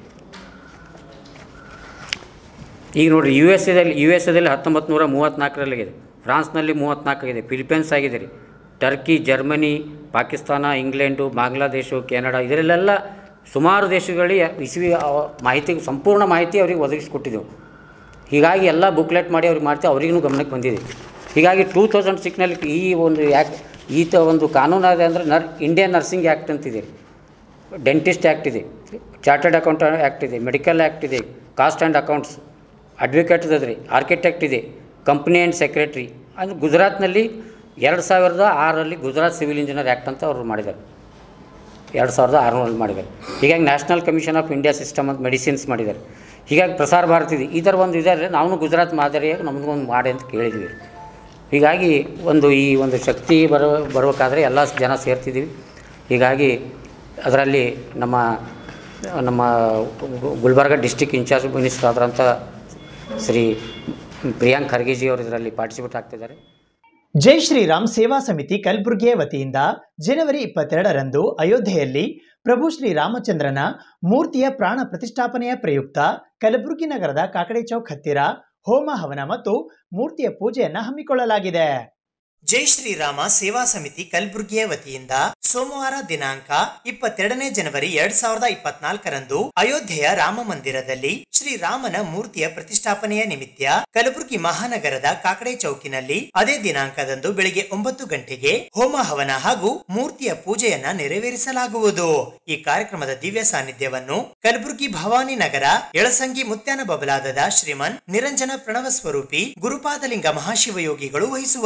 Speaker 14: ಈಗ ನೋಡಿರಿ ಯು ಎಸ್ ಎದಲ್ಲಿ ಯು ಎಸ್ ಎದಲ್ಲಿ ಹತ್ತೊಂಬತ್ತು ನೂರ ಮೂವತ್ತ್ನಾಲ್ಕರಲ್ಲಿದೆ ಫ್ರಾನ್ಸ್ನಲ್ಲಿ ಮೂವತ್ತ್ನಾಲ್ಕಾಗಿದೆ ಫಿಲಿಪೈನ್ಸ್ ಆಗಿದೆ ರೀ Turkey Germany Pakistan England Bangladesh Canada ಇದರಲ್ಲೆಲ್ಲ ಸುಮಾರು ದೇಶಗಳಿಗೆ ಇಸ್ವಿ ಅವ- ಮಾಹಿತಿ ಸಂಪೂರ್ಣ ಮಾಹಿತಿ ಅವ್ರಿಗೆ ಒದಗಿಸ್ಕೊಟ್ಟಿದ್ದೆವು ಹೀಗಾಗಿ ಎಲ್ಲ ಬುಕ್ಲೆಟ್ ಮಾಡಿ ಅವ್ರಿಗೆ ಮಾಡ್ತೀವಿ ಅವ್ರಿಗೂ ಗಮನಕ್ಕೆ ಬಂದಿದೆ ಹೀಗಾಗಿ ಟೂ ತೌಸಂಡ್ ಸಿಕ್ಸ್ನಲ್ಲಿ ಈ ಒಂದು ಆ್ಯಕ್ಟ್ ಈತ ಒಂದು ಕಾನೂನು ಇದೆ ಅಂದರೆ ನರ್ ಇಂಡಿಯನ್ ನರ್ಸಿಂಗ್ ಆ್ಯಕ್ಟ್ ಅಂತಿದೆ ಡೆಂಟಿಸ್ಟ್ ಆ್ಯಕ್ಟ್ ಇದೆ ಚಾರ್ಟರ್ಡ್ ಅಕೌಂಟ್ ಆ್ಯಕ್ಟ್ ಇದೆ ಮೆಡಿಕಲ್ ಆ್ಯಕ್ಟ್ ಇದೆ ಕಾಸ್ಟ್ ಆ್ಯಂಡ್ ಅಕೌಂಟ್ಸ್ ಅಡ್ವೊಕೇಟ್ ಇದೆ ರೀ ಆರ್ಕಿಟೆಕ್ಟ್ ಇದೆ ಕಂಪ್ನಿ ಆ್ಯಂಡ್ ಸೆಕ್ರೆಟ್ರಿ ಅದು ಗುಜರಾತ್ನಲ್ಲಿ ಎರಡು ಸಾವಿರದ ಆರರಲ್ಲಿ ಗುಜರಾತ್ ಸಿವಿಲ್ ಇಂಜಿನಿಯರ್ ಆ್ಯಕ್ಟ್ ಅಂತ ಅವರು ಮಾಡಿದ್ದಾರೆ ಎರಡು ಸಾವಿರದ ಆರುನೂರಲ್ಲಿ ಮಾಡಿದ್ದಾರೆ ಹೀಗಾಗಿ national commission of India system ಅಂತ ಮೆಡಿಸಿನ್ಸ್ ಮಾಡಿದ್ದಾರೆ ಹೀಗಾಗಿ ಪ್ರಸಾರ ಭಾರತಿ ಇದೆ ಈ ಥರ ಒಂದು ಇದೆ ನಾವು ಗುಜರಾತ್ ಮಾದರಿಯಾಗಿ ನಮಗೂ ಒಂದು ಮಾಡಿ ಅಂತ ಕೇಳಿದ್ವಿ ಹೀಗಾಗಿ ಒಂದು ಈ ಒಂದು ಶಕ್ತಿ ಬರೋ ಬರಬೇಕಾದ್ರೆ ಎಲ್ಲ ಜನ ಸೇರ್ತಿದ್ದೀವಿ ಹೀಗಾಗಿ ಅದರಲ್ಲಿ ನಮ್ಮ ನಮ್ಮ ಗುಲ್ಬರ್ಗ ಡಿಸ್ಟಿಕ್ ಇನ್ಚಾರ್ಜ್ ಮಿನಿಸ್ಟರ್ ಆದ್ರಂಥ ಶ್ರೀ ಪ್ರಿಯಾಂಕ್ ಖರ್ಗೆಜಿ ಅವರು ಇದರಲ್ಲಿ ಪಾರ್ಟಿಸಿಪೇಟ್ ಆಗ್ತಿದ್ದಾರೆ
Speaker 2: ಜೈ ಶ್ರೀರಾಮ್ ಸೇವಾ ಸಮಿತಿ ಕಲಬುರಗಿಯ ವತಿಯಿಂದ ಜನವರಿ ಇಪ್ಪತ್ತೆರಡರಂದು ಅಯೋಧ್ಯೆಯಲ್ಲಿ ಪ್ರಭು ಶ್ರೀ ರಾಮಚಂದ್ರನ ಮೂರ್ತಿಯ ಪ್ರಾಣ ಪ್ರತಿಷ್ಠಾಪನೆಯ ಪ್ರಯುಕ್ತ ಕಲಬುರಗಿ ನಗರದ ಕಾಕಡೆ ಚೌಕ್ ಹತ್ತಿರ ಹೋಮ ಹವನ ಮತ್ತು ಮೂರ್ತಿಯ ಪೂಜೆಯನ್ನ ಹಮ್ಮಿಕೊಳ್ಳಲಾಗಿದೆ ಜೈ ಶ್ರೀರಾಮ ಸೇವಾ ಸಮಿತಿ ಕಲಬುರಗಿಯ ವತಿಯಿಂದ ಸೋಮವಾರ ದಿನಾಂಕ ಇಪ್ಪತ್ತೆರಡನೇ ಜನವರಿ ಎರಡ್ ಸಾವಿರದ ಇಪ್ಪತ್ನಾಲ್ಕರಂದು ಅಯೋಧ್ಯೆಯ ರಾಮ ಮಂದಿರದಲ್ಲಿ ಶ್ರೀರಾಮನ ಮೂರ್ತಿಯ ಪ್ರತಿಷ್ಠಾಪನೆಯ ನಿಮಿತ್ತ ಕಲಬುರಗಿ ಮಹಾನಗರದ ಕಾಕಡೆ ಚೌಕಿನಲ್ಲಿ ಅದೇ ದಿನಾಂಕದಂದು ಬೆಳಿಗ್ಗೆ ಒಂಬತ್ತು ಗಂಟೆಗೆ ಹೋಮ ಹವನ ಹಾಗೂ ಮೂರ್ತಿಯ ಪೂಜೆಯನ್ನ ನೆರವೇರಿಸಲಾಗುವುದು ಈ ಕಾರ್ಯಕ್ರಮದ ದಿವ್ಯ ಸಾನ್ನಿಧ್ಯವನ್ನು ಕಲಬುರಗಿ ಭವಾನಿ ನಗರ ಎಳಸಂಗಿ ಮುತ್ಯಾನ ಬಬಲಾದದ ಶ್ರೀಮನ್ ನಿರಂಜನ ಪ್ರಣವ ಸ್ವರೂಪಿ ಗುರುಪಾದಲಿಂಗ ಮಹಾಶಿವಯೋಗಿಗಳು ವಹಿಸುವರು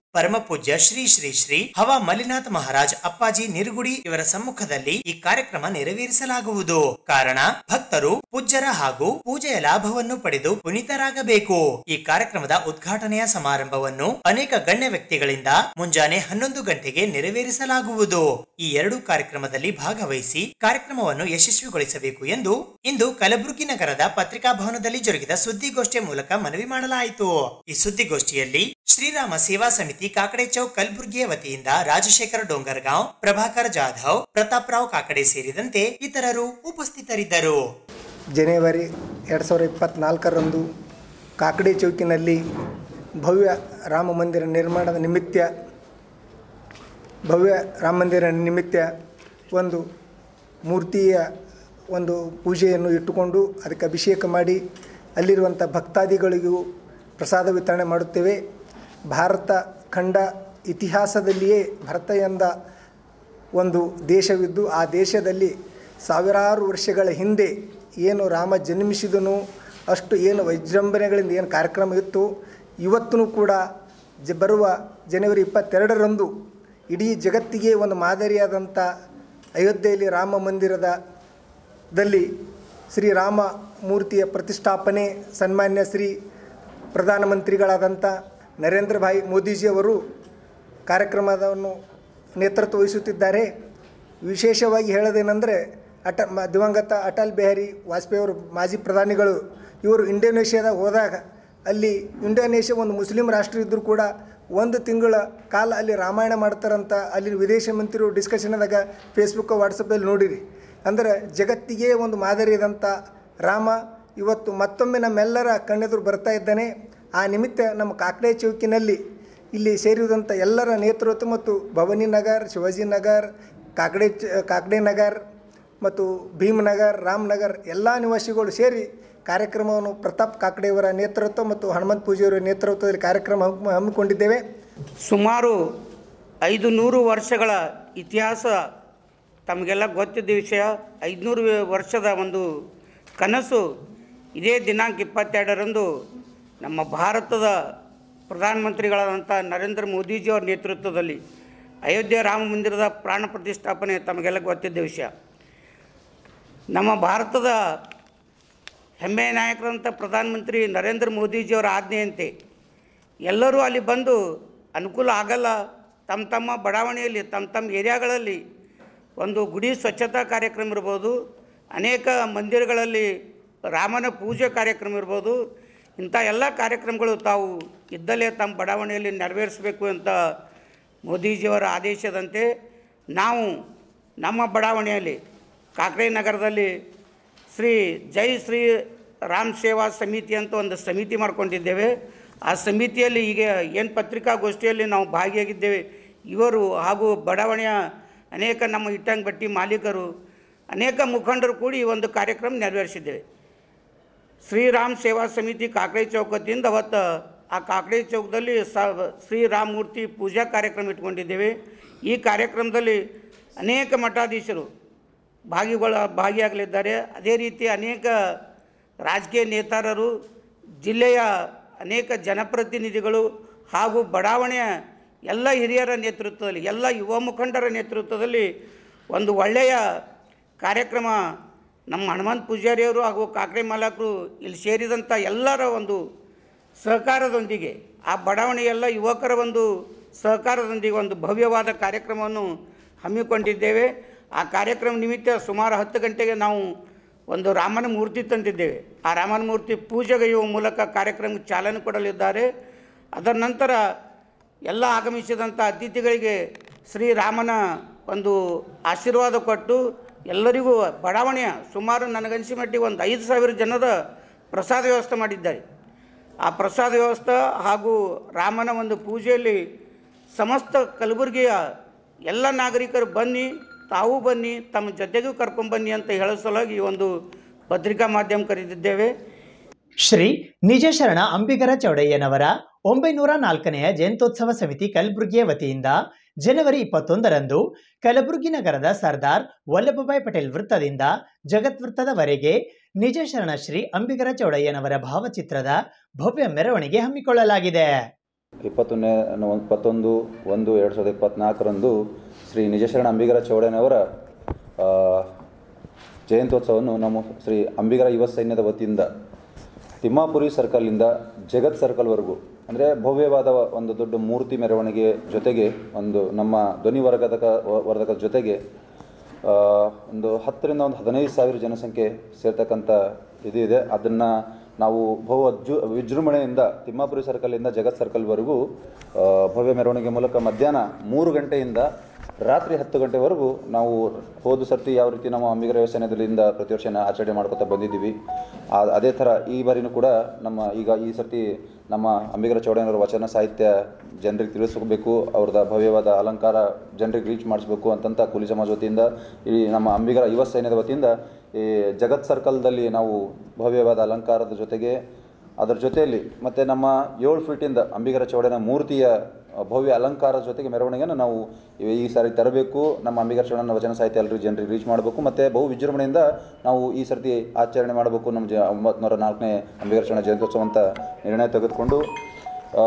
Speaker 2: ಪರಮಪೂಜ್ಯ ಶ್ರೀ ಶ್ರೀ ಶ್ರೀ ಹವಾ ಮಲ್ಲಿನಾಥ್ ಮಹಾರಾಜ್ ಅಪ್ಪಾಜಿ ನಿರುಗುಡಿ ಇವರ ಸಮ್ಮುಖದಲ್ಲಿ ಈ ಕಾರ್ಯಕ್ರಮ ನೆರವೇರಿಸಲಾಗುವುದು ಕಾರಣ ಭಕ್ತರು ಪೂಜ್ಯರ ಹಾಗೂ ಪೂಜೆಯ ಲಾಭವನ್ನು ಪಡೆದು ಪುನೀತರಾಗಬೇಕು ಈ ಕಾರ್ಯಕ್ರಮದ ಉದ್ಘಾಟನೆಯ ಸಮಾರಂಭವನ್ನು ಅನೇಕ ಗಣ್ಯ ವ್ಯಕ್ತಿಗಳಿಂದ ಮುಂಜಾನೆ ಹನ್ನೊಂದು ಗಂಟೆಗೆ ನೆರವೇರಿಸಲಾಗುವುದು ಈ ಎರಡು ಕಾರ್ಯಕ್ರಮದಲ್ಲಿ ಭಾಗವಹಿಸಿ ಕಾರ್ಯಕ್ರಮವನ್ನು ಯಶಸ್ವಿಗೊಳಿಸಬೇಕು ಎಂದು ಇಂದು ಕಲಬುರಗಿ ನಗರದ ಪತ್ರಿಕಾ ಭವನದಲ್ಲಿ ಜರುಗಿದ ಸುದ್ದಿಗೋಷ್ಠಿಯ ಮೂಲಕ ಮನವಿ ಮಾಡಲಾಯಿತು ಈ ಸುದ್ದಿಗೋಷ್ಠಿಯಲ್ಲಿ ಶ್ರೀರಾಮ ಸೇವಾ ಸಮಿತಿ ಕಾಕಡೆ ಚೌಕ್ ಕಲಬುರಗಿಯ ವತಿಯಿಂದ ರಾಜಶೇಖರ ಡೋಂಗರ್ಗಾಂವ್ ಪ್ರಭಾಕರ್ ಜಾಧವ್ ಪ್ರತಾಪ್ ರಾವ್ ಕಾಕಡೆ ಸೇರಿದಂತೆ ಇತರರು ಉಪಸ್ಥಿತರಿದ್ದರು
Speaker 15: ಜನವರಿ ಎರಡು ಸಾವಿರದ ಇಪ್ಪತ್ತ್ನಾಲ್ಕರಂದು ಕಾಕಡಿ ಚೌಕಿನಲ್ಲಿ ಭವ್ಯ ರಾಮ ಮಂದಿರ ನಿರ್ಮಾಣದ ನಿಮಿತ್ತ ಭವ್ಯ ರಾಮ ಮಂದಿರ ನಿಮಿತ್ತ ಒಂದು ಮೂರ್ತಿಯ ಒಂದು ಪೂಜೆಯನ್ನು ಇಟ್ಟುಕೊಂಡು ಅದಕ್ಕೆ ಅಭಿಷೇಕ ಮಾಡಿ ಅಲ್ಲಿರುವಂಥ ಭಕ್ತಾದಿಗಳಿಗೂ ಪ್ರಸಾದ ವಿತರಣೆ ಮಾಡುತ್ತೇವೆ ಭಾರತ ಖಂಡ ಇತಿಹಾಸದಲ್ಲಿಯೇ ಭರತ ಎಂದ ಒಂದು ದೇಶವಿದ್ದು ಆ ದೇಶದಲ್ಲಿ ಸಾವಿರಾರು ವರ್ಷಗಳ ಹಿಂದೆ ಏನು ರಾಮ ಜನ್ಮಿಸಿದನು ಅಷ್ಟು ಏನು ವಿಜೃಂಭಣೆಗಳಿಂದ ಏನು ಕಾರ್ಯಕ್ರಮ ಇತ್ತು ಇವತ್ತೂ ಕೂಡ ಜ ಬರುವ ಜನವರಿ ಇಪ್ಪತ್ತೆರಡರಂದು ಇಡೀ ಜಗತ್ತಿಗೆ ಒಂದು ಮಾದರಿಯಾದಂಥ ಅಯೋಧ್ಯೆಯಲ್ಲಿ ರಾಮ ಮಂದಿರದ ದಲ್ಲಿ ಶ್ರೀರಾಮ ಮೂರ್ತಿಯ ಪ್ರತಿಷ್ಠಾಪನೆ ಸನ್ಮಾನ್ಯ ಶ್ರೀ ಪ್ರಧಾನಮಂತ್ರಿಗಳಾದಂಥ ನರೇಂದ್ರ ಭಾಯ್ ಮೋದಿಜಿಯವರು ಕಾರ್ಯಕ್ರಮವನ್ನು ನೇತೃತ್ವ ವಹಿಸುತ್ತಿದ್ದಾರೆ ವಿಶೇಷವಾಗಿ ಹೇಳೋದೇನೆಂದರೆ ಅಟ ಮ ದಿವಂಗತ ಅಟಲ್ ಬಿಹಾರಿ ವಾಜಪೇಯಿ ಅವರು ಮಾಜಿ ಪ್ರಧಾನಿಗಳು ಇವರು ಇಂಡೋನೇಷ್ಯಾದಾಗ ಹೋದಾಗ ಅಲ್ಲಿ ಇಂಡೋನೇಷ್ಯಾ ಒಂದು ಮುಸ್ಲಿಂ ರಾಷ್ಟ್ರ ಇದ್ದರೂ ಕೂಡ ಒಂದು ತಿಂಗಳ ಕಾಲ ಅಲ್ಲಿ ರಾಮಾಯಣ ಮಾಡ್ತಾರಂತ ಅಲ್ಲಿ ವಿದೇಶ ಮಂತ್ರಿಗಳು ಡಿಸ್ಕಷನ್ದಾಗ ಫೇಸ್ಬುಕ್ ವಾಟ್ಸಪ್ಪಲ್ಲಿ ನೋಡಿರಿ ಅಂದರೆ ಜಗತ್ತಿಗೆ ಒಂದು ಮಾದರಿಯಾದಂಥ ರಾಮ ಇವತ್ತು ಮತ್ತೊಮ್ಮೆ ನಮ್ಮೆಲ್ಲರ ಕಣ್ಣೆದುರು ಬರ್ತಾ ಇದ್ದಾನೆ ಆ ನಿಮಿತ್ತ ನಮ್ಮ ಕಾಕಡೆ ಚೌಕಿನಲ್ಲಿ ಇಲ್ಲಿ ಸೇರಿದಂಥ ಎಲ್ಲರ ನೇತೃತ್ವ ಮತ್ತು ಭವಾನಿ ನಗರ್ ಶಿವಾಜಿ ನಗರ್ ಕಾಕಡೆ ಚ ಕಾಕಡೆ ನಗರ್ ಮತ್ತು ಭೀಮನಗರ್ ರಾಮನಗರ್ ಎಲ್ಲ ನಿವಾಸಿಗಳು ಸೇರಿ ಕಾರ್ಯಕ್ರಮವನ್ನು ಪ್ರತಾಪ್ ಕಾಕಡೆಯವರ ನೇತೃತ್ವ ಮತ್ತು ಹನುಮಂತ ಪೂಜೆಯವರ ನೇತೃತ್ವದಲ್ಲಿ ಕಾರ್ಯಕ್ರಮ ಹಮ್ಮಿ- ಹಮ್ಮಿಕೊಂಡಿದ್ದೇವೆ
Speaker 16: ಸುಮಾರು ಐದು ನೂರು ವರ್ಷಗಳ ಇತಿಹಾಸ ತಮಗೆಲ್ಲ ಗೊತ್ತಿದ್ದ ವಿಷಯ ಐದುನೂರು ವರ್ಷದ ಒಂದು ಕನಸು ಇದೇ ದಿನಾಂಕ ಇಪ್ಪತ್ತೆರಡರಂದು ನಮ್ಮ ಭಾರತದ ಪ್ರಧಾನಮಂತ್ರಿಗಳಾದಂಥ ನರೇಂದ್ರ ಮೋದಿಜಿಯವರ ನೇತೃತ್ವದಲ್ಲಿ ಅಯೋಧ್ಯೆ ರಾಮ ಮಂದಿರದ ಪ್ರಾಣ ಪ್ರತಿಷ್ಠಾಪನೆ ತಮಗೆಲ್ಲ ಗೊತ್ತಿದ್ದ ವಿಷಯ ನಮ್ಮ ಭಾರತದ ಹೆಮ್ಮೆಯ ನಾಯಕರಂಥ ಪ್ರಧಾನಮಂತ್ರಿ ನರೇಂದ್ರ ಮೋದಿಜಿಯವರ ಆಜ್ಞೆಯಂತೆ ಎಲ್ಲರೂ ಅಲ್ಲಿ ಬಂದು ಅನುಕೂಲ ಆಗಲ್ಲ ತಮ್ಮ ತಮ್ಮ ಬಡಾವಣೆಯಲ್ಲಿ ತಮ್ಮ ತಮ್ಮ ಏರಿಯಾಗಳಲ್ಲಿ ಒಂದು ಗುಡಿ ಸ್ವಚ್ಛತಾ ಕಾರ್ಯಕ್ರಮ ಇರ್ಬೋದು ಅನೇಕ ಮಂದಿರಗಳಲ್ಲಿ ರಾಮನ ಪೂಜೆ ಕಾರ್ಯಕ್ರಮ ಇರ್ಬೋದು ಇಂಥ ಎಲ್ಲ ಕಾರ್ಯಕ್ರಮಗಳು ತಾವು ಇದ್ದಲ್ಲೇ ತಮ್ಮ ಬಡಾವಣೆಯಲ್ಲಿ ನೆರವೇರಿಸಬೇಕು ಅಂತ ಮೋದಿಜಿಯವರ ಆದೇಶದಂತೆ ನಾವು ನಮ್ಮ ಬಡಾವಣೆಯಲ್ಲಿ ಕಾಕ್ರೆ ನಗರದಲ್ಲಿ ಶ್ರೀ ಜೈ ಶ್ರೀ ರಾಮ್ ಸೇವಾ ಸಮಿತಿ ಅಂತ ಒಂದು ಸಮಿತಿ ಮಾಡ್ಕೊಂಡಿದ್ದೇವೆ ಆ ಸಮಿತಿಯಲ್ಲಿ ಈಗ ಏನು ಪತ್ರಿಕಾಗೋಷ್ಠಿಯಲ್ಲಿ ನಾವು ಭಾಗಿಯಾಗಿದ್ದೇವೆ ಇವರು ಹಾಗೂ ಬಡಾವಣೆಯ ಅನೇಕ ನಮ್ಮ ಇಟ್ಟಂಗಿ ಬಟ್ಟಿ ಮಾಲೀಕರು ಅನೇಕ ಮುಖಂಡರು ಕೂಡಿ ಈ ಒಂದು ಕಾರ್ಯಕ್ರಮ ನೆರವೇರಿಸಿದ್ದೇವೆ ಶ್ರೀರಾಮ್ ಸೇವಾ ಸಮಿತಿ ಕಾಕಡೆ ಚೌಕ್ ವತಿಯಿಂದ ಅವತ್ತು ಆ ಕಾಕಡೆ ಚೌಕದಲ್ಲಿ ಸ ಶ್ರೀರಾಮ್ ಮೂರ್ತಿ ಪೂಜಾ ಕಾರ್ಯಕ್ರಮ ಇಟ್ಕೊಂಡಿದ್ದೇವೆ ಈ ಕಾರ್ಯಕ್ರಮದಲ್ಲಿ ಅನೇಕ ಮಠಾಧೀಶರು ಭಾಗಿಗಳ ಭಾಗಿಯಾಗಲಿದ್ದಾರೆ ಅದೇ ರೀತಿ ಅನೇಕ ರಾಜಕೀಯ ನೇತಾರರು ಜಿಲ್ಲೆಯ ಅನೇಕ ಜನಪ್ರತಿನಿಧಿಗಳು ಹಾಗೂ ಬಡಾವಣೆಯ ಎಲ್ಲ ಹಿರಿಯರ ನೇತೃತ್ವದಲ್ಲಿ ಎಲ್ಲ ಯುವ ಮುಖಂಡರ ನೇತೃತ್ವದಲ್ಲಿ ಒಂದು ಒಳ್ಳೆಯ ಕಾರ್ಯಕ್ರಮ ನಮ್ಮ ಹನುಮಂತ ಪೂಜಾರಿಯವರು ಹಾಗೂ ಕಾಕಡೆ ಮಾಲಕರು ಇಲ್ಲಿ ಸೇರಿದಂಥ ಎಲ್ಲರ ಒಂದು ಸಹಕಾರದೊಂದಿಗೆ ಆ ಬಡಾವಣೆಯೆಲ್ಲ ಯುವಕರ ಒಂದು ಸಹಕಾರದೊಂದಿಗೆ ಒಂದು ಭವ್ಯವಾದ ಕಾರ್ಯಕ್ರಮವನ್ನು ಹಮ್ಮಿಕೊಂಡಿದ್ದೇವೆ ಆ ಕಾರ್ಯಕ್ರಮ ನಿಮಿತ್ತ ಸುಮಾರು ಹತ್ತು ಗಂಟೆಗೆ ನಾವು ಒಂದು ರಾಮನ ಮೂರ್ತಿ ತಂದಿದ್ದೇವೆ ಆ ರಾಮನ ಮೂರ್ತಿ ಪೂಜೆಗೆಯುವ ಮೂಲಕ ಕಾರ್ಯಕ್ರಮಕ್ಕೆ ಚಾಲನೆ ಕೊಡಲಿದ್ದಾರೆ ಅದರ ನಂತರ ಎಲ್ಲ ಆಗಮಿಸಿದಂಥ ಅತಿಥಿಗಳಿಗೆ ಶ್ರೀರಾಮನ ಒಂದು ಆಶೀರ್ವಾದ ಕೊಟ್ಟು ಎಲ್ಲರಿಗೂ ಬಡಾವಣೆಯ ಸುಮಾರು ನನಗನ್ಸಿ ಮಟ್ಟಿಗೆ ಒಂದು ಐದು ಸಾವಿರ ಜನರ ಪ್ರಸಾದ ವ್ಯವಸ್ಥೆ ಮಾಡಿದ್ದಾರೆ ಆ ಪ್ರಸಾದ ವ್ಯವಸ್ಥೆ ಹಾಗೂ ರಾಮನ ಒಂದು ಪೂಜೆಯಲ್ಲಿ ಸಮಸ್ತ ಕಲಬುರಗಿಯ ಎಲ್ಲ ನಾಗರಿಕರು ಬನ್ನಿ ತಾವು ಬನ್ನಿ ತಮ್ಮ ಜೊತೆಗೂ ಕರ್ಕೊಂಬನ್ನಿ ಅಂತ ಹೇಳೋ ಸಲುವಾಗಿ ಈ ಒಂದು ಪತ್ರಿಕಾ ಮಾಧ್ಯಮ ಕರೆದಿದ್ದೇವೆ
Speaker 2: ಶ್ರೀ ನಿಜಶರಣ ಅಂಬಿಗರ ಚೌಡಯ್ಯನವರ ಒಂಬೈನೂರ ನಾಲ್ಕನೆಯ ಜಯಂತ್ಯೋತ್ಸವ ಸಮಿತಿ ಕಲಬುರಗಿಯ ವತಿಯಿಂದ ಜನವರಿ ಇಪ್ಪತ್ತೊಂದರಂದು ಕಲಬುರಗಿ ನಗರದ ಸರ್ದಾರ್ ವಲ್ಲಭಭಾಯ್ ಪಟೇಲ್ ವೃತ್ತದಿಂದ ಜಗತ್ ವೃತ್ತದವರೆಗೆ ನಿಜಶರಣ ಶ್ರೀ ಅಂಬಿಗರ ಚೌಡಯ್ಯನವರ ಭಾವಚಿತ್ರದ ಭವ್ಯ ಮೆರವಣಿಗೆ ಹಮ್ಮಿಕೊಳ್ಳಲಾಗಿದೆ
Speaker 17: ಇಪ್ಪತ್ತೊಂದನೇ ಇಪ್ಪತ್ತೊಂದು ಒಂದು ಎರಡು ಸಾವಿರದ ಇಪ್ಪತ್ತ್ನಾಲ್ಕರಂದು ಶ್ರೀ ನಿಜಶರಣ ಅಂಬಿಗರ ಚೌಡನವರ ಆ, ಜಯಂತ್ಯೋತ್ಸವವನ್ನು ನಮ್ಮ ಶ್ರೀ ಅಂಬಿಗರ ಯುವ ಸೈನ್ಯದ ವತಿಯಿಂದ ತಿಮ್ಮಾಪುರಿ ಸರ್ಕಲ್ನಿಂದ ಜಗತ್ ಸರ್ಕಲ್ವರೆಗೂ ಅಂದರೆ ಭವ್ಯವಾದ ಒಂದು ದೊಡ್ಡ ಮೂರ್ತಿ ಮೆರವಣಿಗೆ ಜೊತೆಗೆ ಒಂದು ನಮ್ಮ ಧ್ವನಿ ವರ್ಗದಕ ವರ್ಧಕದ ಜೊತೆಗೆ ಆ, ಒಂದು ಹತ್ತರಿಂದ ಒಂದು ಹದಿನೈದು ಸಾವಿರ ಜನಸಂಖ್ಯೆ ಸೇರ್ತಕ್ಕಂಥ ಇದು ಇದೆ ಅದನ್ನು ನಾವು ಬಹು ಅಜ್ಜು ವಿಜೃಂಭಣೆಯಿಂದ ತಿಮ್ಮಾಪುರಿ ಸರ್ಕಲಿಂದ ಜಗತ್ ಸರ್ಕಲ್ವರೆಗೂ ಆ, ಭವ್ಯ ಮೆರವಣಿಗೆ ಮೂಲಕ ಮಧ್ಯಾಹ್ನ ಮೂರು ಗಂಟೆಯಿಂದ ರಾತ್ರಿ ಹತ್ತು ಗಂಟೆವರೆಗೂ ನಾವು ಹೋದ ಸರ್ತಿ ಯಾವ ರೀತಿ ನಮ್ಮ ಅಂಬಿಗರ ಯೋಜನೆಯಿಂದ ಪ್ರತಿ ವರ್ಷ ಆಚರಣೆ ಮಾಡ್ಕೊತಾ ಬಂದಿದ್ದೀವಿ ಆ- ಅದೇ ಥರ ಈ ಬಾರಿನೂ ಕೂಡ ನಮ್ಮ ಈಗ ಈ ಸರ್ತಿ ನಮ್ಮ ಅಂಬಿಗರ ಚೌಡಯ್ಯನವರ ವಚನ ಸಾಹಿತ್ಯ ಜನರಿಗೆ ತಿಳಿಸ್ಬೇಕು ಅವ್ರದ್ದು ಭವ್ಯವಾದ ಅಲಂಕಾರ ಜನರಿಗೆ ರೀಚ್ ಮಾಡಿಸ್ಬೇಕು ಅಂತಂತ ಕೂಲಿ ಸಮಾಜ ವತಿಯಿಂದ ಈ ನಮ್ಮ ಅಂಬಿಗರ ಯುವ ಸೈನ್ಯದ ವತಿಯಿಂದ ಈ ಜಗತ್ ಸರ್ಕಲ್ದಲ್ಲಿ ನಾವು ಭವ್ಯವಾದ ಅಲಂಕಾರದ ಜೊತೆಗೆ ಅದರ ಜೊತೆಯಲ್ಲಿ ಮತ್ತು ನಮ್ಮ ಏಳು ಫೀಟಿಂದ ಅಂಬಿಗರ ಚೌಡನ ಮೂರ್ತಿಯ ಭವ್ಯ ಅಲಂಕಾರದ ಜೊತೆಗೆ ಮೆರವಣಿಗೆಯನ್ನು ನಾವು ಈ- ಈ ಸಾರಿ ತರಬೇಕು ನಮ್ಮ ಅಂಬಿಗರ ಚೌಡನ ವಚನ ಸಾಹಿತ್ಯ ಎಲ್ಲರಿಗೂ ಜನರಿಗೆ ರೀಚ್ ಮಾಡಬೇಕು ಮತ್ತು ಬಹು ವಿಜೃಂಭಣೆಯಿಂದ ನಾವು ಈ ಸರ್ತಿ ಆಚರಣೆ ಮಾಡಬೇಕು ನಮ್ಮ ಜ ಒಂಬತ್ತು ನಾಲ್ಕನೇ ಅಂಬಿಗರ ಚೌಡ ಜಯಂತ್ಯೋತ್ಸವ ಅಂತ ನಿರ್ಣಯ ತೆಗೆದುಕೊಂಡು ಆ,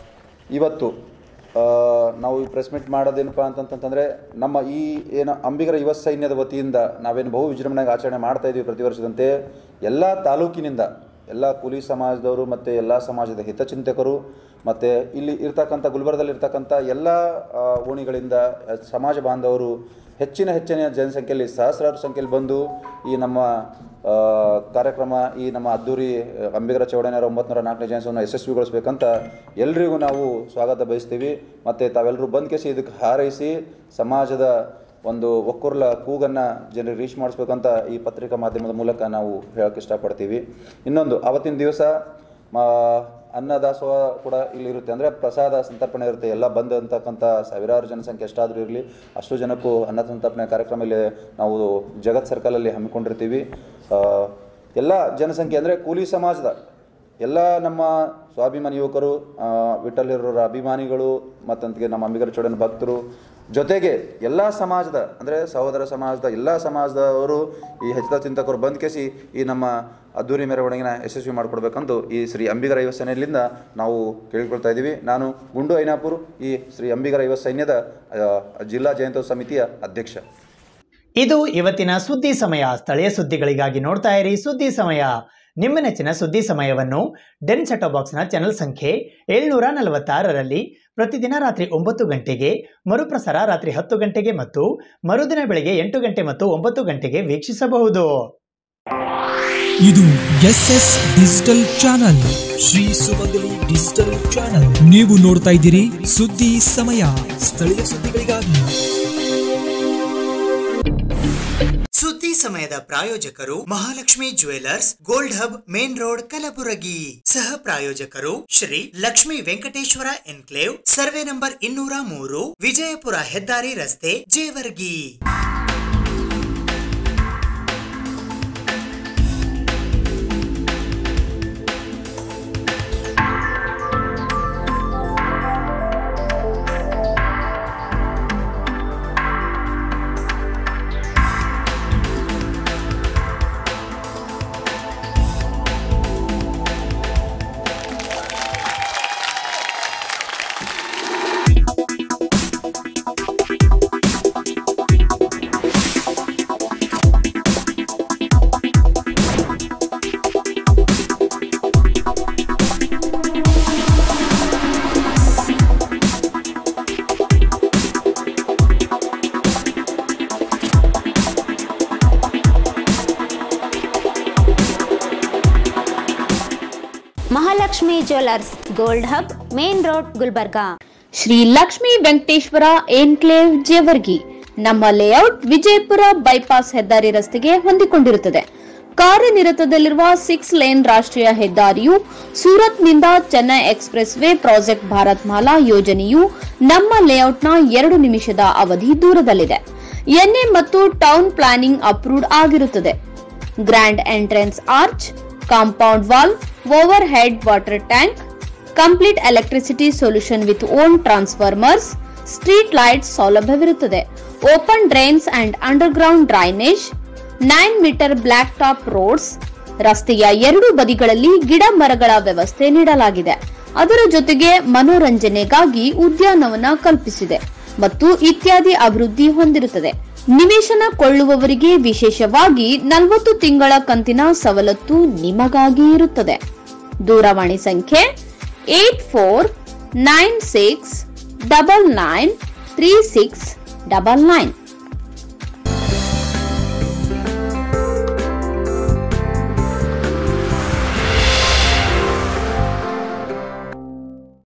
Speaker 17: ಇವತ್ತು ಆ, ನಾವು ಈ ಪ್ರೆಸ್ ಮೀಟ್ ಮಾಡೋದೇನಪ್ಪ ಅಂತಂತಂದರೆ ನಮ್ಮ ಈ ಏನು ಅಂಬಿಗರ ಯುವ ಸೈನ್ಯದ ವತಿಯಿಂದ ನಾವೇನು ಬಹು ವಿಜೃಂಭಣೆಗೆ ಆಚರಣೆ ಮಾಡ್ತಾ ಇದ್ದೀವಿ ಪ್ರತಿ ವರ್ಷದಂತೆ ಎಲ್ಲ ತಾಲೂಕಿನಿಂದ ಎಲ್ಲ ಕೂಲಿ ಸಮಾಜದವರು ಮತ್ತು ಎಲ್ಲ ಸಮಾಜದ ಹಿತಚಿಂತಕರು ಮತ್ತು ಇಲ್ಲಿ ಇರ್ತಕ್ಕಂಥ ಗುಲ್ಬರ್ಗದಲ್ಲಿ ಇರ್ತಕ್ಕಂಥ ಎಲ್ಲ ಆ, ಓಣಿಗಳಿಂದ ಆ, ಸಮಾಜ ಬಾಂಧವರು ಹೆಚ್ಚಿನ ಹೆಚ್ಚಿನ ಜನಸಂಖ್ಯೆಯಲ್ಲಿ ಸಹಸ್ರಾರು ಸಂಖ್ಯೆಯಲ್ಲಿ ಬಂದು ಈ ನಮ್ಮ ಆ, ಕಾರ್ಯಕ್ರಮ ಈ ನಮ್ಮ ಅದ್ದೂರಿ ಆ, ಅಂಬಿಗರ ಚೌಡಯ್ಯನವರ ಒಂಬತ್ತು ನಾಲ್ಕನೇ ಜಯಂತಿಯನ್ನು ಯಶಸ್ವಿಗೊಳಿಸ್ಬೇಕಂತ ಎಲ್ರಿಗೂ ನಾವು ಸ್ವಾಗತ ಬಯಸ್ತೀವಿ ಮತ್ತು ತಾವೆಲ್ಲರೂ ಬಂದ್ ಕೇಸಿ ಇದಕ್ಕೆ ಹಾರೈಸಿ ಸಮಾಜದ ಒಂದು ಒಕ್ಕುರ್ಲ ಕೂಗನ್ನು ಜನರಿಗೆ ರೀಚ್ ಮಾಡಿಸ್ಬೇಕಂತ ಈ ಪತ್ರಿಕಾ ಮಾಧ್ಯಮದ ಮೂಲಕ ನಾವು ಹೇಳೋಕ್ಕೆ ಇಷ್ಟಪಡ್ತೀವಿ ಇನ್ನೊಂದು ಆವತ್ತಿನ ದಿವಸ ಮಾ ಅನ್ನದಾಸೋಹ ಕೂಡ ಇಲ್ಲಿರುತ್ತೆ ಅಂದರೆ ಪ್ರಸಾದ ಸಂತರ್ಪಣೆ ಇರುತ್ತೆ ಎಲ್ಲ ಬಂದು ಅಂತಕ್ಕಂಥ ಸಾವಿರಾರು ಜನಸಂಖ್ಯೆ ಎಷ್ಟಾದರೂ ಇರಲಿ ಅಷ್ಟು ಜನಕ್ಕೂ ಅನ್ನ ಸಂತರ್ಪಣೆ ಕಾರ್ಯಕ್ರಮ ಇಲ್ಲಿ ನಾವು ಜಗತ್ ಸರ್ಕಲಲ್ಲಿ ಹಮ್ಮಿಕೊಂಡಿರ್ತೀವಿ ಆ, ಎಲ್ಲ ಜನಸಂಖ್ಯೆ ಅಂದರೆ ಕೂಲಿ ಸಮಾಜದ ಎಲ್ಲ ನಮ್ಮ ಸ್ವಾಭಿಮಾನಿ ಯುವಕರು ಆ, ವಿಠಲ್ ಹಿರೂರ ಅಭಿಮಾನಿಗಳು ಮತ್ತಂತಿಗೆ ನಮ್ಮ ಅಂಬಿಗರ ಚೌಡನ ಭಕ್ತರು ಜೊತೆಗೆ ಎಲ್ಲ ಸಮಾಜದ ಅಂದರೆ ಸಹೋದರ ಸಮಾಜದ ಎಲ್ಲ ಸಮಾಜದವರು ಈ ಹೆಚ್ಚಿದ ಚಿಂತಕರು ಬಂದ್ ಕೇಸಿ ಈ ನಮ್ಮ ಅದ್ದೂರಿ ಮೆರವಣಿಗೆನ ಯಶಸ್ವಿ ಮಾಡಿಕೊಡ್ಬೇಕಂದು ಈ ಶ್ರೀ ಅಂಬಿಗರ ಯುವ ಸೈನ್ಯದಿಂದ ನಾವು ಕೇಳಿಕೊಳ್ತಾ ಇದ್ದೀವಿ ನಾನು ಗುಂಡು ಐನಾಪುರ್ ಈ ಶ್ರೀ ಅಂಬಿಗರ ಯುವ ಸೈನ್ಯದ ಆ, ಜಿಲ್ಲಾ ಜಯಂತ್ಯೋತ್ಸವ ಸಮಿತಿಯ ಅಧ್ಯಕ್ಷ
Speaker 2: ಇದು ಇವತ್ತಿನ ಸುದ್ದಿ ಸಮಯ ಸ್ಥಳೀಯ ಸುದ್ದಿಗಳಿಗಾಗಿ ನೋಡ್ತಾ ಇರಿ ಸುದ್ದಿ ಸಮಯ ನಿಮ್ಮ ನೆಚ್ಚಿನ ಸುದ್ದಿ ಸಮಯವನ್ನು ಡೆನ್ ಸೆಟೋ ಬಾಕ್ಸ್ನ ಚಾನೆಲ್ ಸಂಖ್ಯೆ ಏಳ್ನೂರ ನಲವತ್ತಾರರಲ್ಲಿ ಪ್ರತಿದಿನ ರಾತ್ರಿ ಒಂಬತ್ತು ಗಂಟೆಗೆ ಮರುಪ್ರಸಾರ ರಾತ್ರಿ ಹತ್ತು ಗಂಟೆಗೆ ಮತ್ತು ಮರುದಿನ ಬೆಳಗ್ಗೆ ಎಂಟು ಗಂಟೆ ಮತ್ತು ಒಂಬತ್ತು ಗಂಟೆಗೆ ವೀಕ್ಷಿಸಬಹುದು
Speaker 1: ಇದು S S digital channel Shri Sumangali digital channel ನೀವು ನೋಡ್ತಾ ಇದ್ದೀರಿ ಸುದ್ದಿ ಸಮಯ ಸ್ಥಳೀಯ ಸುದ್ದಿಗಳಿಗಾಗಿ
Speaker 2: ಸುದ್ದಿ ಸಮಯದ ಪ್ರಾಯೋಜಕರು Mahalakshmi jewellers gold hub main road Kalaburagi ಸಹ ಪ್ರಾಯೋಜಕರು Shri Lakshmi Venkateshwara enclave survey number ಇನ್ನೂರ ಮೂರು ವಿಜಯಪುರ ಹೆದ್ದಾರಿ ರಸ್ತೆ Jewargi
Speaker 3: Mahalakshmi jewellers gold hub main road Gulbarga
Speaker 4: Shri Lakshmi Venkateshwara enclave Jewargi ನಮ್ಮ ಲೇಔಟ್ ವಿಜಯಪುರ ಬೈಪಾಸ್ ಹೆದ್ದಾರಿ ರಸ್ತೆಗೆ ಹೊಂದಿಕೊಂಡಿರುತ್ತದೆ ಕಾರ್ಯನಿರತದಲ್ಲಿರುವ ಸಿಕ್ಸ್ ಲೇನ್ ರಾಷ್ಟ್ರೀಯ ಹೆದ್ದಾರಿಯು ಸೂರತ್ನಿಂದ Chennai express way project Bharat Mala ಯೋಜನೆಯು ನಮ್ಮ ಲೇಔಟ್ನ ಎರಡು ನಿಮಿಷದ ಅವಧಿ ದೂರದಲ್ಲಿದೆ ಎನ್ಎ ಮತ್ತು ಟೌನ್ ಪ್ಲಾನಿಂಗ್ ಅಪ್ರೂವ್ಡ್ ಆಗಿರುತ್ತದೆ grand entrance arch compound wall overhead water tank complete electricity solution with own transformers street lights ಸೌಲಭ್ಯವಿರುತ್ತದೆ open drains and underground drainage nine metre blacktop roads ರಸ್ತೆಯ ಎರಡೂ ಬದಿಗಳಲ್ಲಿ ಗಿಡ ಮರಗಳ ವ್ಯವಸ್ಥೆ ನೀಡಲಾಗಿದೆ ಅದರ ಜೊತೆಗೆ ಮನೋರಂಜನೆಗಾಗಿ ಉದ್ಯಾನವನ ಕಲ್ಪಿಸಿದೆ ಮತ್ತು ಇತ್ಯಾದಿ ಅಭಿವೃದ್ಧಿ ಹೊಂದಿರುತ್ತದೆ ನಿವೇಶನ ಕೊಳ್ಳುವವರಿಗೆ ವಿಶೇಷವಾಗಿ ನಲವತ್ತು ತಿಂಗಳ ಕಂತಿನ ಸವಲತ್ತು ನಿಮಗಾಗಿ ಇರುತ್ತದೆ ದೂರವಾಣಿ ಸಂಖ್ಯೆ eight four nine six double nine three six double nine